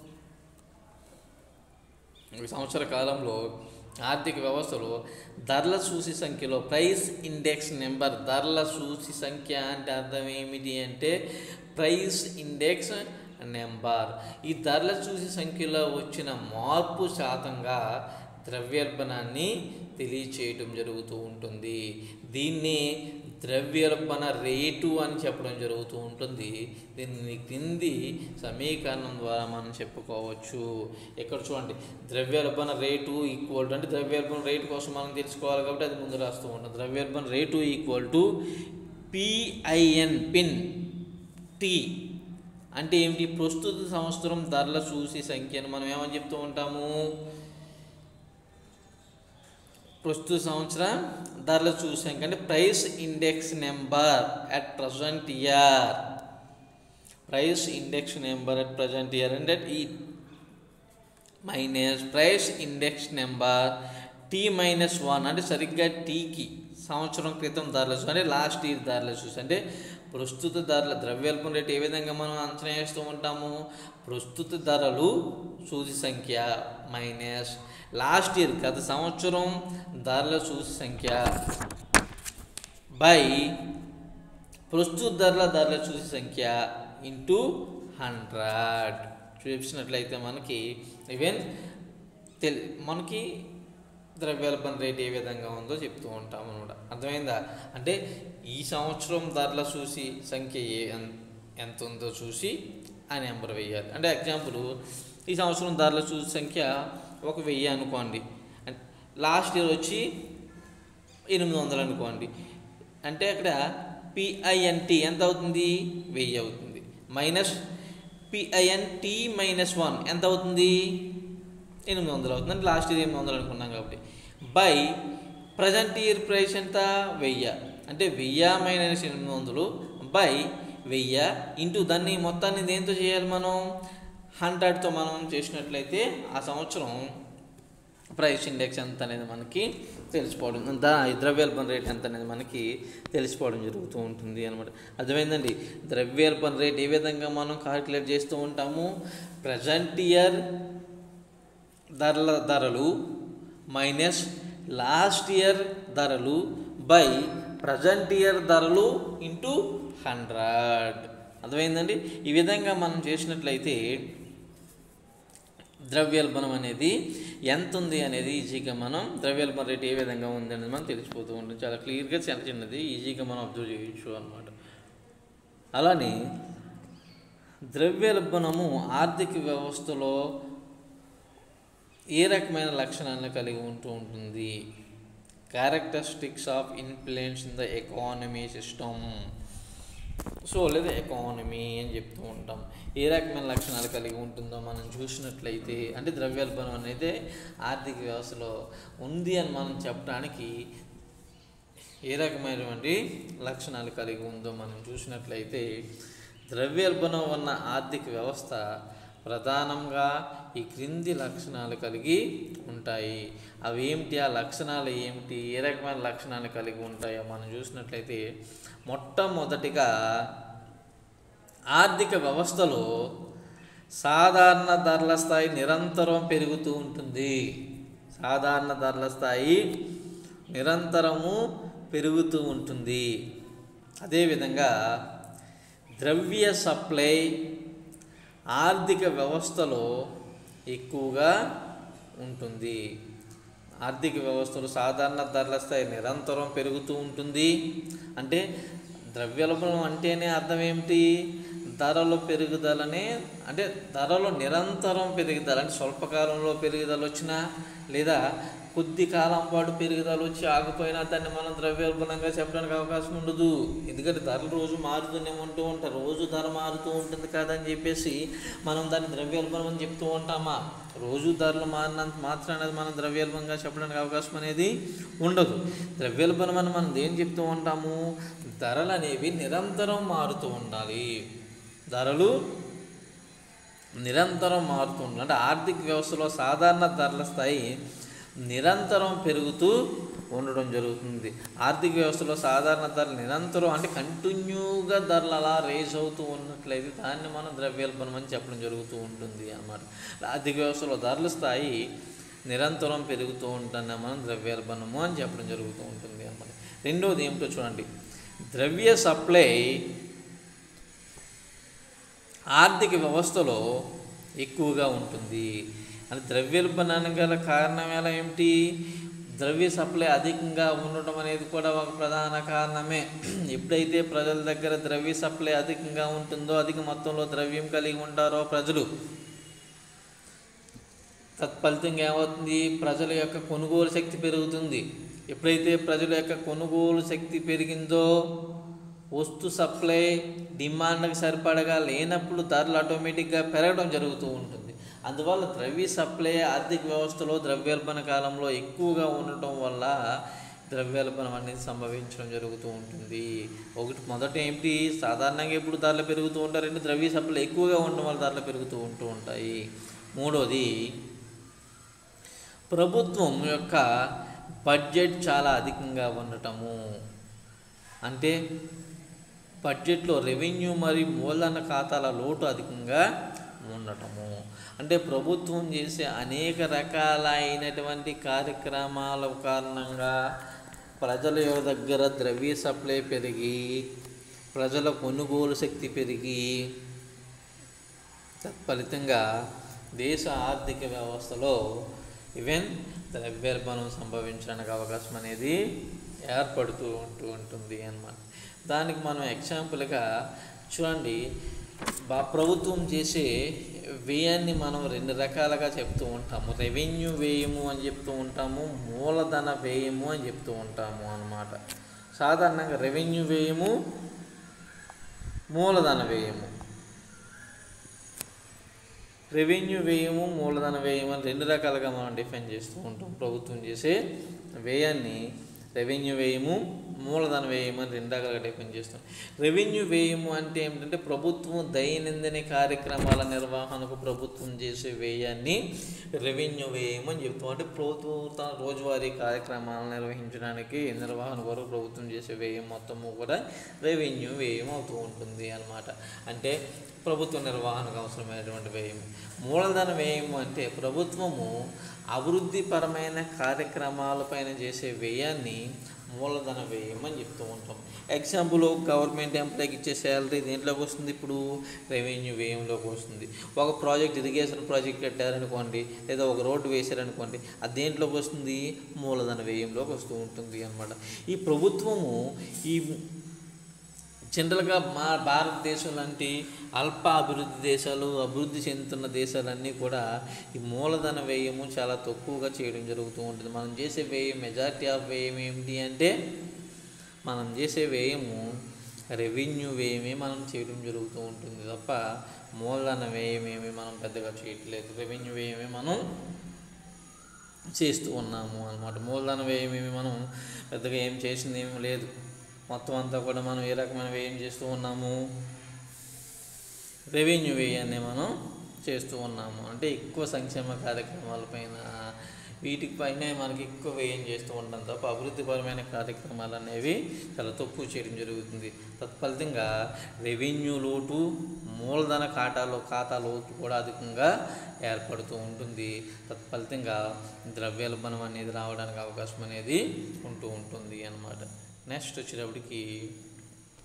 ఒక సంవత్సర కాలంలో ఆర్థిక వ్యవస్థలో ధరల సూచి సంఖ్యలో ప్రైస్ ఇండెక్స్ నెంబర్ ధరల సూచి సంఖ్య అంటే అర్థం ఏమిటి అంటే ప్రైస్ ఇండెక్స్ నెంబర్ ఈ ధరల సూచి సంఖ్యలో వచ్చిన మార్పు శాతంగా ద్రవ్యోల్బణాన్ని తెలియచేయటం జరుగుతూ ఉంటుంది దీన్ని ద్రవ్యోల్బణ రేటు అని చెప్పడం జరుగుతూ ఉంటుంది దీన్ని క్రింది సమీకరణం ద్వారా మనం చెప్పుకోవచ్చు ఇక్కడ చూడండి ద్రవ్యోల్బణ రేటు ఈక్వల్ టు అంటే ద్రవ్యోల్బణ రేటు కోసం మనం తెలుసుకోవాలి కాబట్టి అది ముందు రాస్తూ ఉంటాం ద్రవ్యోల్బణ rate equal to PIN pin T అంటే ఏమిటి ప్రస్తుత సంవత్సరం ధరల చూసి సంఖ్యను మనం ఏమని చెప్తూ ఉంటాము ప్రస్తుత సంవత్సరం ధరలు చూసాం అంటే price index number at present year price index number at present year అంటే ఈ minus price index number T minus one అంటే సరిగ్గా టీకి సంవత్సరం క్రితం ధరలు చూసి అంటే లాస్ట్ ఇయర్ ధరలు చూసి అంటే ప్రస్తుత ధరల ద్రవ్యోల్బణ రేటు ఏ విధంగా మనం అంచనా వేస్తూ ఉంటాము ప్రస్తుత ధరలు సూచి సంఖ్య మైనస్ లాస్ట్ ఇయర్ గత సంవత్సరం ధరల సూచి సంఖ్య బై ప్రస్తుత ధరల ధరల సూచి సంఖ్య ఇంటూ హండ్రెడ్ చూపించినట్లయితే మనకి ఈవెన్ తెలి మనకి ద్రవ్యోల్బణ రేట్ ఏ విధంగా ఉందో చెప్తూ ఉంటాం అనమాట అర్థమైందా అంటే ఈ సంవత్సరం ధరల చూసి సంఖ్య ఏ ఎన్- ఎంత ఉందో చూసి ఆ నెంబర్ వేయాలి అంటే ఎగ్జాంపుల్ ఈ సంవత్సరం ధరల చూసి సంఖ్య ఒక వెయ్యి అనుకోండి అంటే లాస్ట్ ఇయర్ వచ్చి ఎనిమిది వందలు అనుకోండి అంటే అక్కడ పిఐఎన్టీ ఎంత అవుతుంది వెయ్యి అవుతుంది మైనస్ పిఐఎన్టీ మైనస్ వన్ ఎంత అవుతుంది ఎనిమిది వందలు అవుతుంది అంటే లాస్ట్ ఇయర్ ఎనిమిది వందలు అనుకున్నాం కాబట్టి బై ప్రజెంట్ ఇయర్ ప్రైస్ ఎంత వెయ్యి అంటే వెయ్యి మైనస్ ఎనిమిది వందలు బై వెయ్యి ఇంటూ దాన్ని మొత్తాన్ని దేంతో చేయాలి మనం హండ్రెడ్తో మనం చేసినట్లయితే ఆ సంవత్సరం ప్రైస్ ఇండెక్స్ ఎంత అనేది మనకి తెలిసిపోవడం దా ద్రవ్యోల్బణ రేట్ ఎంత అనేది మనకి తెలిసిపోవడం జరుగుతూ ఉంటుంది అనమాట అర్థమైందండి ద్రవ్యోల్బణ రేట్ ఏ విధంగా మనం కాలిక్యులేట్ చేస్తూ ఉంటాము ప్రజెంట్ ఇయర్ ధరల ధరలు మైనస్ లాస్ట్ ఇయర్ ధరలు బై ప్రజెంట్ ఇయర్ ధరలు ఇంటూ హండ్రెడ్ అర్థమైందండి ఈ విధంగా మనం చేసినట్లయితే ద్రవ్యోల్బణం అనేది ఎంత ఉంది అనేది ఈజీగా మనం ద్రవ్యోల్బణ రేట్ ఏ విధంగా ఉంది అనేది మనం తెలిసిపోతూ ఉంటుంది చాలా క్లియర్గా చిన్న చిన్నది ఈజీగా మనం అబ్జర్వ్ చేయొచ్చు అనమాట అలానే ద్రవ్యోల్బణము ఆర్థిక వ్యవస్థలో ఏ రకమైన లక్షణాలను కలిగి ఉంటూ ఉంటుంది characteristics of influence in the economy system so లేదా ఎకానమీ అని చెప్తూ ఉంటాం ఏ రకమైన లక్షణాలు కలిగి ఉంటుందో మనం చూసినట్లయితే అంటే ద్రవ్యోల్బణం అనేది ఆర్థిక వ్యవస్థలో ఉంది అని మనం చెప్పడానికి ఏ రకమైనటువంటి లక్షణాలు కలిగి ఉందో మనం చూసినట్లయితే ద్రవ్యోల్బణం ఉన్న ఆర్థిక వ్యవస్థ ప్రధానంగా ఈ క్రింది లక్షణాలు కలిగి ఉంటాయి అవి ఏమిటి ఆ లక్షణాలు ఏమిటి ఏ రకమైన లక్షణాలు కలిగి ఉంటాయో మనం చూసినట్లయితే మొట్టమొదటిగా ఆర్థిక వ్యవస్థలో సాధారణ ధరల స్థాయి నిరంతరం పెరుగుతూ ఉంటుంది సాధారణ ధరల స్థాయి నిరంతరము పెరుగుతూ ఉంటుంది అదేవిధంగా ద్రవ్య సప్లై ఆర్థిక వ్యవస్థలో ఎక్కువగా ఉంటుంది ఆర్థిక వ్యవస్థలో సాధారణ ధరల స్థాయి నిరంతరం పెరుగుతూ ఉంటుంది అంటే ద్రవ్యోల్బణం అంటేనే అర్థం ఏమిటి ధరల పెరుగుదలనే అంటే ధరలు నిరంతరం పెరుగుదల అంటే స్వల్పకాలంలో పెరుగుదల వచ్చినా లేదా కొద్ది కాలం పాటు పెరుగుదల వచ్చి ఆగిపోయినా దాన్ని మనం ద్రవ్యోల్బణంగా చెప్పడానికి అవకాశం ఉండదు ఎందుకంటే ధరలు రోజు మారుతూనే ఉంటూ ఉంటారు రోజు ధర మారుతూ ఉంటుంది కదా అని చెప్పేసి మనం దాన్ని ద్రవ్యోల్బణం అని చెప్తూ ఉంటామా రోజు ధరలు మారినంత మాత్రాన మనం ద్రవ్యోల్బణంగా చెప్పడానికి అవకాశం అనేది ఉండదు ద్రవ్యోల్బణం అని మనం ఏం చెప్తూ ఉంటాము ధరలు అనేవి నిరంతరం మారుతూ ఉండాలి ధరలు నిరంతరం మారుతూ ఉండాలి అంటే ఆర్థిక వ్యవస్థలో సాధారణ ధరల స్థాయి నిరంతరం పెరుగుతూ ఉండడం జరుగుతుంది ఆర్థిక వ్యవస్థలో సాధారణ ధరలు నిరంతరం అంటే కంటిన్యూగా ధరలు అలా రేజ్ అవుతూ ఉన్నట్లయితే దాన్ని మనం ద్రవ్యోల్బణం అని చెప్పడం జరుగుతూ ఉంటుంది అన్నమాట ఆర్థిక వ్యవస్థలో ధరల స్థాయి నిరంతరం పెరుగుతూ ఉంటున్నా మనం ద్రవ్యోల్బణము అని చెప్పడం జరుగుతూ ఉంటుంది అన్నమాట రెండోది ఏమిటో చూడండి ద్రవ్య సప్లై ఆర్థిక వ్యవస్థలో ఎక్కువగా ఉంటుంది అని ద్రవ్యోల్బణానికి గల కారణం ఎలా ఏమిటి ద్రవ్య సప్లై అధికంగా ఉండడం అనేది కూడా ఒక ప్రధాన కారణమే ఎప్పుడైతే ప్రజల దగ్గర ద్రవ్య సప్లై అధికంగా ఉంటుందో అధిక మొత్తంలో ద్రవ్యం కలిగి ఉంటారో ప్రజలు తత్ఫలితంగా ఏమవుతుంది ప్రజల యొక్క కొనుగోలు శక్తి పెరుగుతుంది ఎప్పుడైతే ప్రజల యొక్క కొనుగోలు శక్తి పెరిగిందో వస్తు సప్లై డిమాండ్కి సరిపడగా లేనప్పుడు ధరలు ఆటోమేటిక్గా పెరగడం జరుగుతూ ఉంటుంది అందువల్ల ద్రవ్య సప్లై ఆర్థిక వ్యవస్థలో ద్రవ్యోల్బణ కాలంలో ఎక్కువగా ఉండటం వల్ల ద్రవ్యోల్బణం అనేది సంభవించడం జరుగుతూ ఉంటుంది ఒకటి మొదట ఏమిటి సాధారణంగా ఎప్పుడు ధరలు పెరుగుతూ ఉంటారు రెండు ద్రవ్య సప్లై ఎక్కువగా ఉండడం వల్ల ధరలు పెరుగుతూ ఉంటూ ఉంటాయి మూడోది ప్రభుత్వం యొక్క బడ్జెట్ చాలా అధికంగా ఉండటము అంటే బడ్జెట్లో రెవెన్యూ మరియు మూలధన ఖాతాల లోటు అధికంగా ఉండటము అంటే ప్రభుత్వం చేసే అనేక రకాలైనటువంటి కార్యక్రమాల కారణంగా ప్రజల యొక్క దగ్గర ద్రవ్య సప్లై పెరిగి ప్రజల కొనుగోలు శక్తి పెరిగి తత్ఫలితంగా దేశ ఆర్థిక వ్యవస్థలో ఈవెన్ ద్రవ్యోల్బణం సంభవించడానికి అవకాశం అనేది ఏర్పడుతూ ఉంటూ ఉంటుంది అన్నమాట దానికి మనం ఎగ్జాంపుల్గా చూడండి బా ప్రభుత్వం చేసే వ్యయాన్ని మనం రెండు రకాలుగా చెప్తూ ఉంటాము రెవెన్యూ వ్యయము అని చెప్తూ ఉంటాము మూలధన వ్యయము అని చెప్తూ ఉంటాము అన్నమాట సాధారణంగా రెవెన్యూ వ్యయము మూలధన వ్యయము రెవెన్యూ వ్యయము మూలధన వ్యయం అని రెండు రకాలుగా మనం డిఫైన్ చేస్తూ ఉంటాం ప్రభుత్వం చేసే వ్యయాన్ని రెవెన్యూ వ్యయము మూలధన వ్యయం అని రెండు రకాలుగా డిఫైన్ చేస్తాం రెవెన్యూ వ్యయము అంటే ఏమిటంటే ప్రభుత్వం దైనందిన కార్యక్రమాల నిర్వహణకు ప్రభుత్వం చేసే వ్యయాన్ని రెవెన్యూ వ్యయం అని చెప్తాం అంటే ప్రభుత్వం తన రోజువారీ కార్యక్రమాలను నిర్వహించడానికి నిర్వహణ కొరకు ప్రభుత్వం చేసే వ్యయం మొత్తము కూడా రెవెన్యూ వ్యయం అవుతూ ఉంటుంది అన్నమాట అంటే ప్రభుత్వ నిర్వహణకు అవసరమైనటువంటి వ్యయం మూలధన వ్యయం అంటే ప్రభుత్వము అభివృద్ధిపరమైన కార్యక్రమాలపైన చేసే వ్యయాన్ని మూలధన వ్యయం అని చెప్తూ ఉంటాం ఎగ్జాంపుల్ గవర్నమెంట్ ఎంప్లాయ్కి ఇచ్చే శాలరీ దేంట్లోకి వస్తుంది ఇప్పుడు రెవెన్యూ వ్యయంలోకి వస్తుంది ఒక ప్రాజెక్ట్ ఇరిగేషన్ ప్రాజెక్ట్ కట్టారనుకోండి లేదా ఒక రోడ్డు వేసారనుకోండి అది దేంట్లోకి వస్తుంది మూలధన వ్యయంలోకి వస్తూ ఉంటుంది అన్నమాట ఈ ప్రభుత్వము ఈ జనరల్గా మా భారతదేశం లాంటి అల్ప అభివృద్ధి దేశాలు అభివృద్ధి చెందుతున్న దేశాలన్నీ కూడా ఈ మూలధన వ్యయము చాలా తక్కువగా చేయడం జరుగుతూ ఉంటుంది మనం చేసే వ్యయం మెజారిటీ ఆఫ్ వ్యయం ఏమిటి అంటే మనం చేసే వ్యయము రెవెన్యూ వ్యయమే మనం చేయడం జరుగుతూ ఉంటుంది తప్ప మూలధన వ్యయమేమి మనం పెద్దగా చేయట్లేదు రెవెన్యూ వ్యయమే మనం చేస్తూ ఉన్నాము అనమాట మూలధన వ్యయమేమి మనం పెద్దగా ఏం చేసింది ఏమీ లేదు మొత్తం అంతా కూడా మనం ఏ రకమైన వ్యయం చేస్తూ ఉన్నాము రెవెన్యూ వ్యయాన్ని మనం చేస్తూ ఉన్నాము అంటే ఎక్కువ సంక్షేమ కార్యక్రమాలపైన వీటికి పైన మనకి ఎక్కువ వ్యయం చేస్తూ ఉంటాం తప్ప అభివృద్ధిపరమైన కార్యక్రమాలు అనేవి చాలా తక్కువ చేయడం జరుగుతుంది తత్ఫలితంగా రెవెన్యూ లోటు మూలధన ఖాతాలో ఖాతా లోటు కూడా అధికంగా ఏర్పడుతూ ఉంటుంది తత్ఫలితంగా ద్రవ్యోల్బణం అనేది రావడానికి అవకాశం అనేది ఉంటూ ఉంటుంది అన్నమాట నెక్స్ట్ వచ్చేటప్పటికి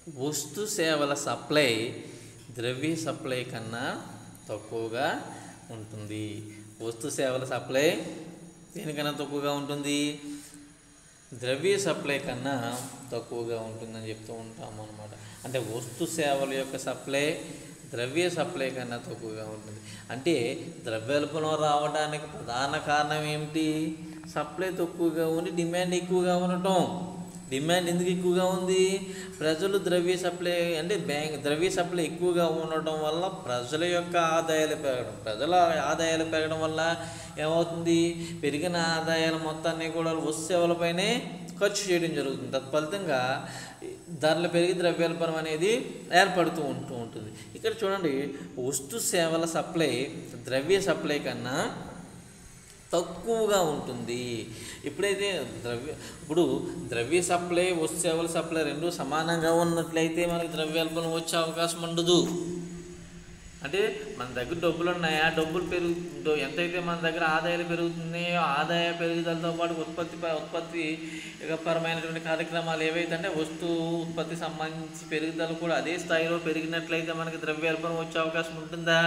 వస్తు సేవల సప్లై ద్రవ్య సప్లై కన్నా తక్కువగా ఉంటుంది వస్తు సేవల సప్లై దేనికన్నా తక్కువగా ఉంటుంది ద్రవ్య సప్లై కన్నా తక్కువగా ఉంటుందని చెప్తూ ఉంటాము అనమాట అంటే వస్తు సేవల యొక్క సప్లై ద్రవ్య సప్లై కన్నా తక్కువగా ఉంటుంది అంటే ద్రవ్యోల్బణం రావడానికి ప్రధాన కారణం ఏమిటి సప్లై తక్కువగా ఉండి డిమాండ్ ఎక్కువగా ఉండటం డిమాండ్ ఎందుకు ఎక్కువగా ఉంది ప్రజలు ద్రవ్య సప్లై అంటే బ్యాంక్ ద్రవ్య సప్లై ఎక్కువగా ఉండటం వల్ల ప్రజల యొక్క ఆదాయాలు పెరగడం ప్రజల ఆదాయాలు పెరగడం వల్ల ఏమవుతుంది పెరిగిన ఆదాయాల మొత్తాన్ని కూడా వస్తు సేవలపైనే ఖర్చు చేయడం జరుగుతుంది తత్ఫలితంగా ధరలు పెరిగి ద్రవ్యోల్బణం అనేది ఏర్పడుతూ ఉంటూ ఉంటుంది ఇక్కడ చూడండి వస్తు సేవల సప్లై ద్రవ్య సప్లై కన్నా తక్కువగా ఉంటుంది ఎప్పుడైతే ద్రవ్య ఇప్పుడు ద్రవ్య సప్లై వస్తు సేవల సప్లై రెండు సమానంగా ఉన్నట్లయితే మనకి ద్రవ్యోల్బణం వచ్చే అవకాశం ఉండదు అంటే మన దగ్గర డబ్బులు ఉన్నాయి ఆ డబ్బులు పెరుగు డ- ఎంతైతే మన దగ్గర ఆదాయాలు పెరుగుతున్నాయో ఆదాయ పెరుగుదలతో పాటు ఉత్పత్తి ప- ఉత్పత్తి ఇక పరమైనటువంటి కార్యక్రమాలు ఏవైతే అంటే వస్తువు ఉత్పత్తి సంబంధించి పెరుగుదల కూడా అదే స్థాయిలో పెరిగినట్లయితే మనకి ద్రవ్యోల్బణం వచ్చే అవకాశం ఉంటుందా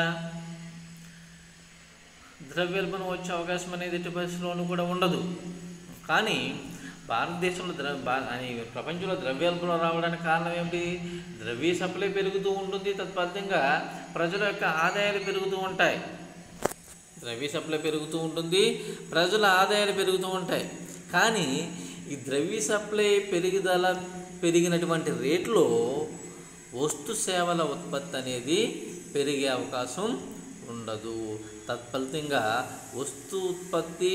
ద్రవ్యోల్బణం వచ్చే అవకాశం అనేది ఎట్టి పరిస్థితుల్లోనూ కూడా ఉండదు కానీ భారతదేశంలో ద్ర భా- అని ప్రపంచంలో ద్రవ్యోల్బణం రావడానికి కారణం ఏమిటి ద్రవ్య సప్లై పెరుగుతూ ఉంటుంది తత్ఫలితంగా ప్రజల యొక్క ఆదాయాలు పెరుగుతూ ఉంటాయి ద్రవ్య సప్లై పెరుగుతూ ఉంటుంది ప్రజల ఆదాయాలు పెరుగుతూ ఉంటాయి కానీ ఈ ద్రవ్య సప్లై పెరుగుదల పెరిగినటువంటి రేట్లో వస్తు సేవల ఉత్పత్తి అనేది పెరిగే అవకాశం ఉండదు తత్ఫలితంగా వస్తు ఉత్పత్తి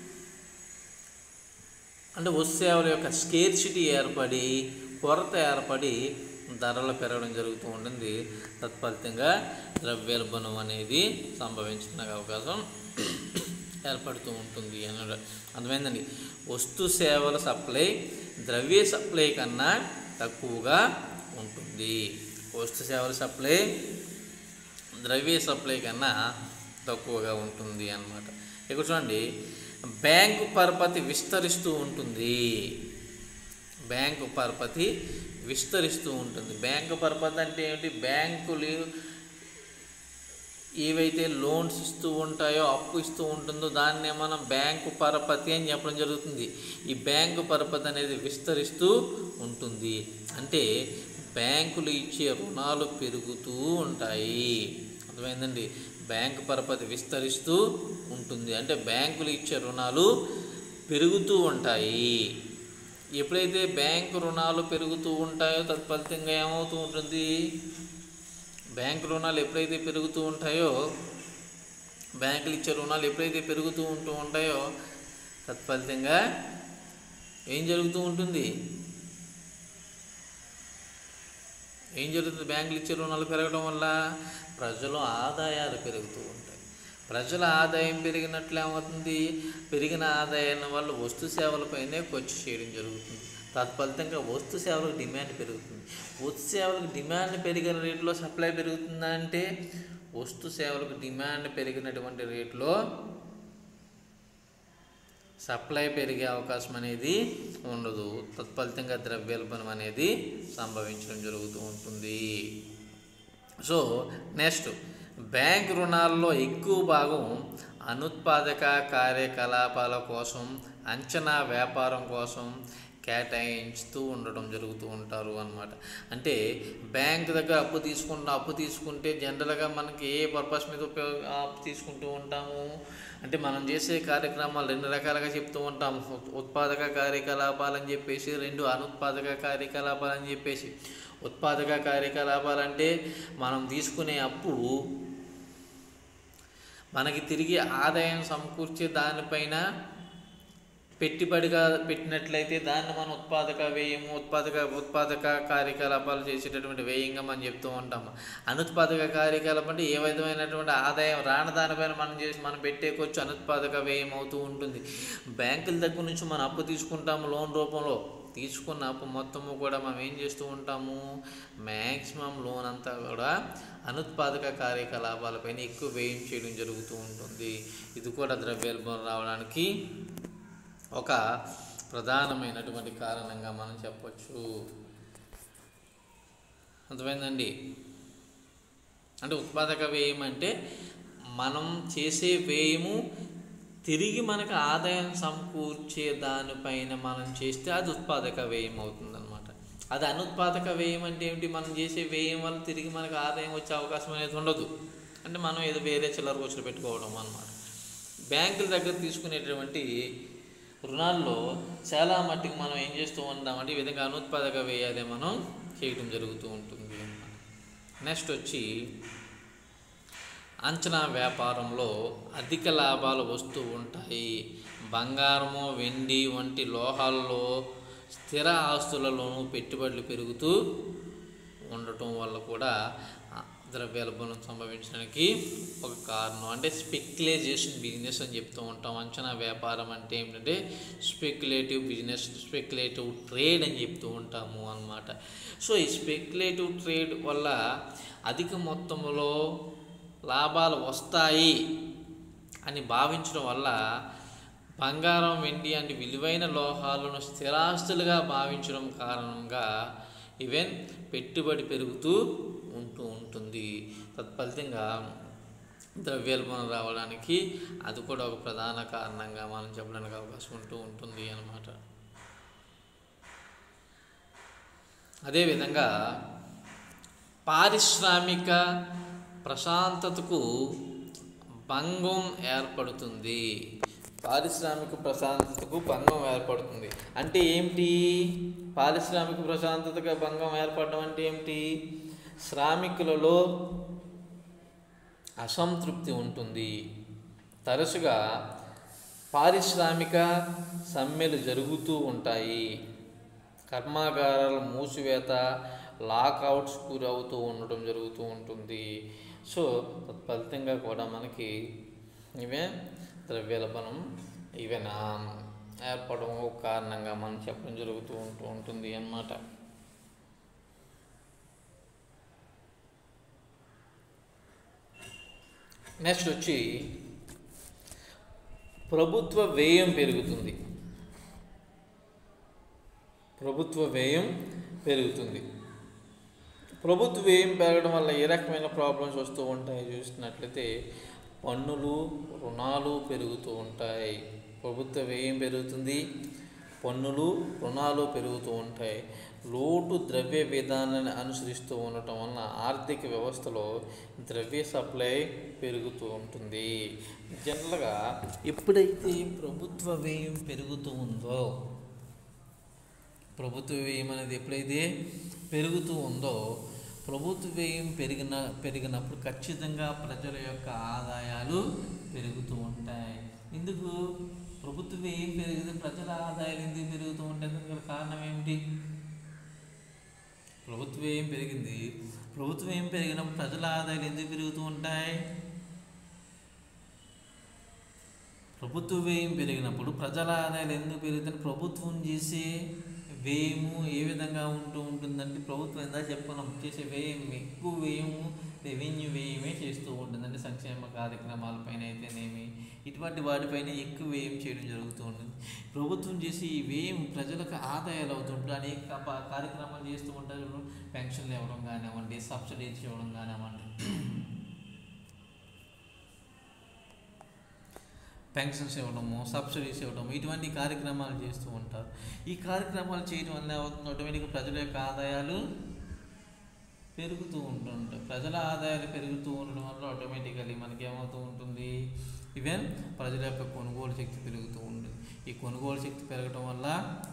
అంటే వస్తు సేవల యొక్క స్కేర్సిటీ ఏర్పడి కొరత ఏర్పడి ధరలు పెరగడం జరుగుతూ ఉంటుంది తత్ఫలితంగా ద్రవ్యోల్బణం అనేది సంభవించడానికి అవకాశం ఏర్పడుతూ ఉంటుంది అన్నాడు అర్థమైందండి వస్తు సేవల సప్లై ద్రవ్య సప్లై కన్నా తక్కువగా ఉంటుంది వస్తు సేవల సప్లై ద్రవ్య సప్లై కన్నా తక్కువగా ఉంటుంది అన్నమాట ఇక్కడ చూడండి బ్యాంకు పరపతి విస్తరిస్తూ ఉంటుంది బ్యాంకు పరపతి విస్తరిస్తూ ఉంటుంది బ్యాంకు పరపతి అంటే ఏమిటి బ్యాంకులు ఏవైతే లోన్స్ ఇస్తూ ఉంటాయో అప్పు ఇస్తూ ఉంటుందో దాన్నే మనం బ్యాంకు పరపతి అని చెప్పడం జరుగుతుంది ఈ బ్యాంకు పరపతి అనేది విస్తరిస్తూ ఉంటుంది అంటే బ్యాంకులు ఇచ్చే రుణాలు పెరుగుతూ ఉంటాయి అర్థమైందండి బ్యాంకు పరపతి విస్తరిస్తూ ఉంటుంది అంటే బ్యాంకులు ఇచ్చే రుణాలు పెరుగుతూ ఉంటాయి ఎప్పుడైతే బ్యాంకు రుణాలు పెరుగుతూ ఉంటాయో తత్ఫలితంగా ఏమవుతూ ఉంటుంది బ్యాంకు రుణాలు ఎప్పుడైతే పెరుగుతూ ఉంటాయో బ్యాంకులు ఇచ్చే రుణాలు ఎప్పుడైతే పెరుగుతూ ఉంటూ ఉంటాయో తత్ఫలితంగా ఏం జరుగుతూ ఉంటుంది ఏం జరుగుతుంది బ్యాంకులు ఇచ్చే రుణాలు పెరగడం వల్ల ప్రజల ఆదాయాలు పెరుగుతూ ఉంటాయి ప్రజల ఆదాయం పెరిగినట్లు ఏమవుతుంది పెరిగిన ఆదాయం వల్ల వస్తు సేవలపైనే ఖర్చు చేయడం జరుగుతుంది తత్ఫలితంగా వస్తు సేవలకు డిమాండ్ పెరుగుతుంది వస్తు సేవలకు డిమాండ్ పెరిగిన రేట్లో సప్లై పెరుగుతుందా అంటే వస్తు సేవలకు డిమాండ్ పెరిగినటువంటి రేట్లో సప్లై పెరిగే అవకాశం అనేది ఉండదు తత్ఫలితంగా ద్రవ్యోల్బణం అనేది సంభవించడం జరుగుతూ ఉంటుంది సో నెక్స్ట్ బ్యాంక్ రుణాల్లో ఎక్కువ భాగం అనుత్పాదక కార్యకలాపాల కోసం అంచనా వ్యాపారం కోసం కేటాయించుతూ ఉండడం జరుగుతూ ఉంటారు అన్నమాట అంటే బ్యాంక్ దగ్గర అప్పు తీసుకుంటా అప్పు తీసుకుంటే జనరల్గా మనకి ఏ పర్పస్ మీద ఉపయోగ అప్పు తీసుకుంటూ ఉంటాము అంటే మనం చేసే కార్యక్రమాలు రెండు రకాలుగా చెప్తూ ఉంటాం ఉత్- ఉత్పాదక కార్యకలాపాలు అని చెప్పేసి రెండు అనుత్పాదక కార్యకలాపాలు అని చెప్పేసి ఉత్పాదక కార్యకలాపాలు అంటే మనం తీసుకునే అప్పు మనకి తిరిగి ఆదాయం సమకూర్చే దానిపైన పెట్టుబడిగా పెట్టినట్లయితే దాన్ని మనం ఉత్పాదక వ్యయము ఉత్పాదక ఉత్పాదక కార్యకలాపాలు చేసేటటువంటి వ్యయంగా మనం చెప్తూ ఉంటాము అనుత్పాదక కార్యకలాపం అంటే ఏ విధమైనటువంటి ఆదాయం రాని దానిపైన మనం చేసి మనం పెట్టే ఖర్చు అనుత్పాదక వ్యయం అవుతూ ఉంటుంది బ్యాంకుల దగ్గర నుంచి మనం అప్పు తీసుకుంటాము లోన్ రూపంలో తీసుకున్న అప్పు మొత్తము కూడా మనం ఏం చేస్తూ ఉంటాము మ్యాక్సిమం లోన్ అంతా కూడా అనుత్పాదక కార్యకలాపాలపైన ఎక్కువ వ్యయం చేయడం జరుగుతూ ఉంటుంది ఇది కూడా ద్రవ్యోల్బణం రావడానికి ఒక ప్రధానమైనటువంటి కారణంగా మనం చెప్పొచ్చు అర్థమైందండి అంటే ఉత్పాదక వ్యయం అంటే మనం చేసే వ్యయము తిరిగి మనకు ఆదాయం సమకూర్చే దానిపైన మనం చేస్తే అది ఉత్పాదక వ్యయం అవుతుంది అనమాట అది అనుత్పాదక వ్యయం అంటే ఏమిటి మనం చేసే వ్యయం వల్ల తిరిగి మనకు ఆదాయం వచ్చే అవకాశం అనేది ఉండదు అంటే మనం ఏదో వేరే చిల్లర కూర్చొని పెట్టుకోవడం అనమాట బ్యాంకుల దగ్గర తీసుకునేటువంటి రుణాల్లో చాలా మట్టుకు మనం ఏం చేస్తూ ఉంటామంటే ఈ విధంగా అనుత్పాదక వ్యయాలే మనం చేయడం జరుగుతూ ఉంటుంది అన్నమాట నెక్స్ట్ వచ్చి అంచనా వ్యాపారంలో అధిక లాభాలు వస్తూ ఉంటాయి బంగారము వెండి వంటి లోహాల్లో స్థిర ఆస్తులలోనూ పెట్టుబడులు పెరుగుతూ ఉండటం వల్ల కూడా ఆ, ద్రవ్యోల్బణం సంభవించడానికి ఒక కారణం అంటే స్పెక్యులైజేషన్ బిజినెస్ అని చెప్తూ ఉంటాం అంచనా వ్యాపారం అంటే ఏంటంటే స్పెక్యులేటివ్ బిజినెస్ స్పెక్యులేటివ్ ట్రేడ్ అని చెప్తూ ఉంటాము అన్నమాట సో ఈ స్పెక్యులేటివ్ ట్రేడ్ వల్ల అధిక మొత్తంలో లాభాలు వస్తాయి అని భావించడం వల్ల బంగారం వెండి అంటే విలువైన లోహాలను స్థిరాస్తులుగా భావించడం కారణంగా ఈవెన్ పెట్టుబడి పెరుగుతూ ఉంటూ ఉంటుంది తత్ఫలితంగా ద్రవ్యోల్బణం రావడానికి అది కూడా ఒక ప్రధాన కారణంగా మనం చెప్పడానికి అవకాశం ఉంటూ ఉంటుంది అన్నమాట అదేవిధంగా పారిశ్రామిక ప్రశాంతతకు భంగం ఏర్పడుతుంది పారిశ్రామిక ప్రశాంతతకు భంగం ఏర్పడుతుంది అంటే ఏమిటి పారిశ్రామిక ప్రశాంతతకు భంగం ఏర్పడడం అంటే ఏమిటి శ్రామికులలో అసంతృప్తి ఉంటుంది తరచుగా పారిశ్రామిక సమ్మెలు జరుగుతూ ఉంటాయి కర్మాగారాల మూసివేత లాకౌట్స్ గురవుతూ ఉండడం జరుగుతూ ఉంటుంది సో తత్ఫలితంగా కూడా మనకి ఇవే ద్రవ్యోల్బణం ఇవేనా ఏర్పడడం ఒక కారణంగా మనం చెప్పడం జరుగుతూ ఉంటూ ఉంటుంది అన్నమాట నెక్స్ట్ వచ్చి ప్రభుత్వ వ్యయం పెరుగుతుంది ప్రభుత్వ వ్యయం పెరుగుతుంది ప్రభుత్వ వ్యయం పెరగడం వల్ల ఏ రకమైన ప్రాబ్లమ్స్ వస్తూ ఉంటాయి చూసినట్లయితే పన్నులు రుణాలు పెరుగుతూ ఉంటాయి ప్రభుత్వ వ్యయం పెరుగుతుంది పన్నులు రుణాలు పెరుగుతూ ఉంటాయి లోటు ద్రవ్య విధానాన్ని అనుసరిస్తూ ఉండటం వలన ఆర్థిక వ్యవస్థలో ద్రవ్య సప్లై పెరుగుతూ ఉంటుంది జనరల్గా ఎప్పుడైతే ప్రభుత్వ వ్యయం పెరుగుతూ ఉందో ప్రభుత్వ వ్యయం అనేది ఎప్పుడైతే పెరుగుతూ ఉందో ప్రభుత్వ వ్యయం పెరిగిన పెరిగినప్పుడు ఖచ్చితంగా ప్రజల యొక్క ఆదాయాలు పెరుగుతూ ఉంటాయి ఎందుకు ప్రభుత్వ వ్యయం పెరిగితే ప్రజల ఆదాయాలు ఎందుకు పెరుగుతూ ఉంటాయి దానికి గల కారణం ఏమిటి ప్రభుత్వ వ్యయం పెరిగింది ప్రభుత్వ వ్యయం పెరిగినప్పుడు ప్రజల ఆదాయాలు ఎందుకు పెరుగుతూ ఉంటాయి ప్రభుత్వ వ్యయం పెరిగినప్పుడు ప్రజల ఆదాయాలు ఎందుకు పెరుగుతాయి ప్రభుత్వం చేసే వ్యయము ఏ విధంగా ఉంటూ ఉంటుందంటే ప్రభుత్వం ఎంత చెప్పుకున్నాం చేసే వ్యయం ఎక్కువ వ్యయము రెవెన్యూ వ్యయమే చేస్తూ ఉంటుంది అంటే సంక్షేమ కార్యక్రమాలపైన అయితేనేమి ఇటువంటి వాటిపైన ఎక్కువ వ్యయం చేయడం జరుగుతూ ఉంటుంది ప్రభుత్వం చేసి ఈ వ్యయం ప్రజలకు ఆదాయాలు అవుతుంటాయి అనేక ప- కార్యక్రమాలు చేస్తూ ఉంటారు పెన్షన్లు ఇవ్వడం కానివ్వండి సబ్సిడీస్ ఇవ్వడం కానివ్వండి పెన్షన్స్ ఇవ్వడము సబ్సిడీస్ ఇవ్వడము ఇటువంటి కార్యక్రమాలు చేస్తూ ఉంటారు ఈ కార్యక్రమాలు చేయడం వల్ల ఏమవుతుంది ఆటోమేటిక్గా ప్రజల యొక్క ఆదాయాలు పెరుగుతూ ఉంటుంటాయి ప్రజల ఆదాయాలు పెరుగుతూ ఉండడం వల్ల ఆటోమేటికలీ మనకి ఏమవుతూ ఉంటుంది ఈవెన్ ప్రజల యొక్క కొనుగోలు శక్తి పెరుగుతూ ఉంటుంది ఈ కొనుగోలు శక్తి పెరగడం వల్ల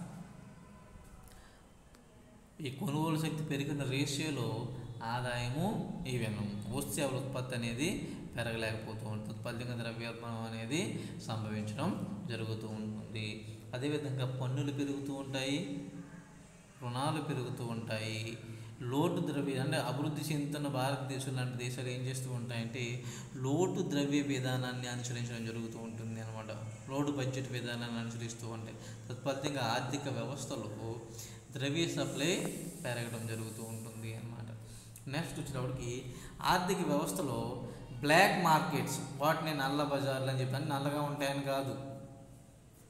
ఈ కొనుగోలు శక్తి పెరిగిన రేషియోలో ఆదాయము ఈవెన్ వస్తువుల ఉత్పత్తి అనేది పెరగలేకపోతూ ఉంటుంది ఫలితంగా ద్రవ్యోల్బణం అనేది సంభవించడం జరుగుతూ ఉంటుంది అదేవిధంగా పన్నులు పెరుగుతూ ఉంటాయి రుణాలు పెరుగుతూ ఉంటాయి లోటు ద్రవ్య అంటే అభివృద్ధి చెందుతున్న భారతదేశం లాంటి దేశాలు ఏం చేస్తూ ఉంటాయంటే లోటు ద్రవ్య విధానాన్ని అనుసరించడం జరుగుతూ ఉంటుంది అనమాట లోటు బడ్జెట్ విధానాన్ని అనుసరిస్తూ ఉంటాయి తత్ఫలితంగా ఆర్థిక వ్యవస్థలో ద్రవ్య సప్లై పెరగడం జరుగుతూ ఉంటుంది అన్నమాట నెక్స్ట్ వచ్చినప్పటికి ఆర్థిక వ్యవస్థలో బ్లాక్ మార్కెట్స్ వాటిని నల్ల బజార్లు అని చెప్పాను నల్లగా ఉంటాయని కాదు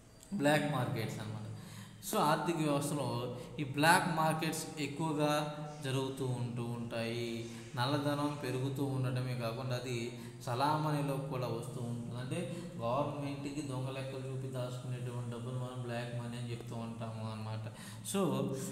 బ్లాక్ మార్కెట్స్ అన్నమాట సో ఆర్థిక వ్యవస్థలో ఈ బ్లాక్ మార్కెట్స్ ఎక్కువగా జరుగుతూ ఉంటూ ఉంటాయి నల్లధనం పెరుగుతూ ఉండటమే కాకుండా అది చలామణిలో కూడా వస్తూ ఉంటుంది అంటే గవర్నమెంట్కి దొంగ లెక్కలు చూపి దాచుకునేటువంటి డబ్బులు మనం బ్లాక్ మనీ అని చెప్తూ ఉంటాము అన్నమాట సో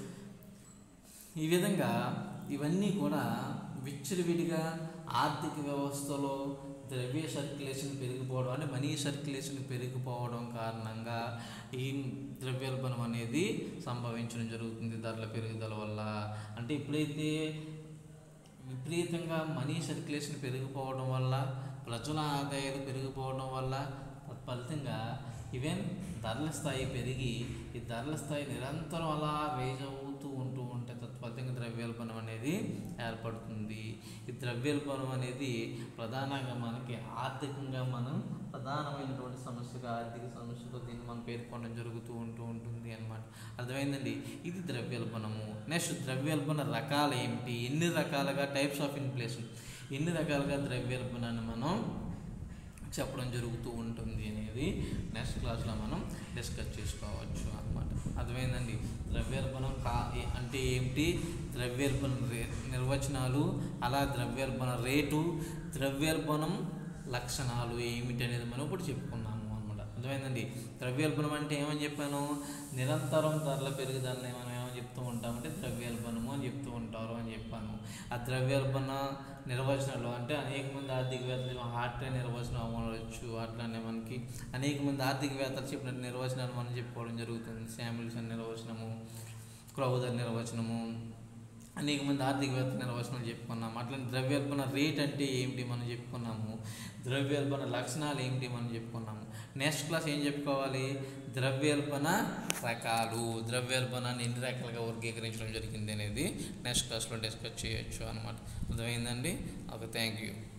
ఈ విధంగా ఇవన్నీ కూడా విచ్చలవిడిగా ఆర్థిక వ్యవస్థలో ద్రవ్య సర్క్యులేషన్ పెరిగిపోవడం అంటే మనీ సర్క్యులేషన్ పెరిగిపోవడం కారణంగా ఈ ద్రవ్యోల్బణం అనేది సంభవించడం జరుగుతుంది ధరల పెరుగుదల వల్ల అంటే ఎప్పుడైతే విపరీతంగా మనీ సర్క్యులేషన్ పెరిగిపోవడం వల్ల ప్రజల ఆదాయాలు పెరిగిపోవడం వల్ల తత్ఫలితంగా ఈవెన్ ధరల స్థాయి పెరిగి ఈ ధరల స్థాయి నిరంతరం అలా రేజ్ అవుతూ ఉంటూ ఉంటే తత్ఫలితంగా ద్రవ్యోల్బణం అనేది ఏర్పడుతుంది ఈ ద్రవ్యోల్బణం అనేది ప్రధానంగా మనకి ఆర్థికంగా మనం ప్రధానమైనటువంటి సమస్యగా ఆర్థిక సమస్యగా దీన్ని మనం పేర్కొనడం జరుగుతూ ఉంటూ ఉంటుంది అన్నమాట అర్థమైందండి ఇది ద్రవ్యోల్బణము నెక్స్ట్ ద్రవ్యోల్బణ రకాలు ఏమిటి ఎన్ని రకాలుగా టైప్స్ ఆఫ్ ఇన్ఫ్లేషన్ ఎన్ని రకాలుగా ద్రవ్యోల్బణాన్ని మనం చెప్పడం జరుగుతూ ఉంటుంది అనేది నెక్స్ట్ క్లాస్లో మనం డిస్కస్ చేసుకోవచ్చు అన్నమాట అర్థమైందండి ద్రవ్యోల్బణం కా ఏ- అంటే ఏమిటి ద్రవ్యోల్బణ రే నిర్వచనాలు అలా ద్రవ్యోల్బణ రేటు ద్రవ్యోల్బణం లక్షణాలు ఏమిటి అనేది మనం ఇప్పుడు చెప్పుకున్నాము అనమాట అర్థమైందండి ద్రవ్యోల్బణం అంటే ఏమని చెప్పాను నిరంతరం ధరల పెరుగుదలని మనం ఏమని చెప్తూ ఉంటామంటే ద్రవ్యోల్బణము అని చెప్తూ ఉంటారు అని చెప్పాను ఆ ద్రవ్యోల్బణ నిర్వచనాలు అంటే అనేక మంది ఆర్థికవేత్తలు హార్ట్ నిర్వచనం అవ్వచ్చు అట్లానే మనకి అనేక మంది ఆర్థికవేత్తలు చెప్పిన నిర్వచనాలు మనం చెప్పుకోవడం జరుగుతుంది శామ్యుల్సన్ నిర్వచనము క్రౌదర్ నిర్వచనము అనేక మంది ఆర్థికవేత్త నిర్వచనాలు చెప్పుకున్నాము అట్లనే ద్రవ్యోల్బణ రేట్ అంటే ఏమిటి మనం చెప్పుకున్నాము ద్రవ్యోల్బణ లక్షణాలు ఏమిటి మనం చెప్పుకున్నాము నెక్స్ట్ క్లాస్ ఏం చెప్పుకోవాలి ద్రవ్యోల్బణ రకాలు ద్రవ్యోల్బణాన్ని ఎన్ని రకాలుగా వర్గీకరించడం జరిగింది అనేది నెక్స్ట్ క్లాస్లో డిస్కస్ చేయొచ్చు అనమాట అర్థమైందండి ఓకే థ్యాంక్ యూ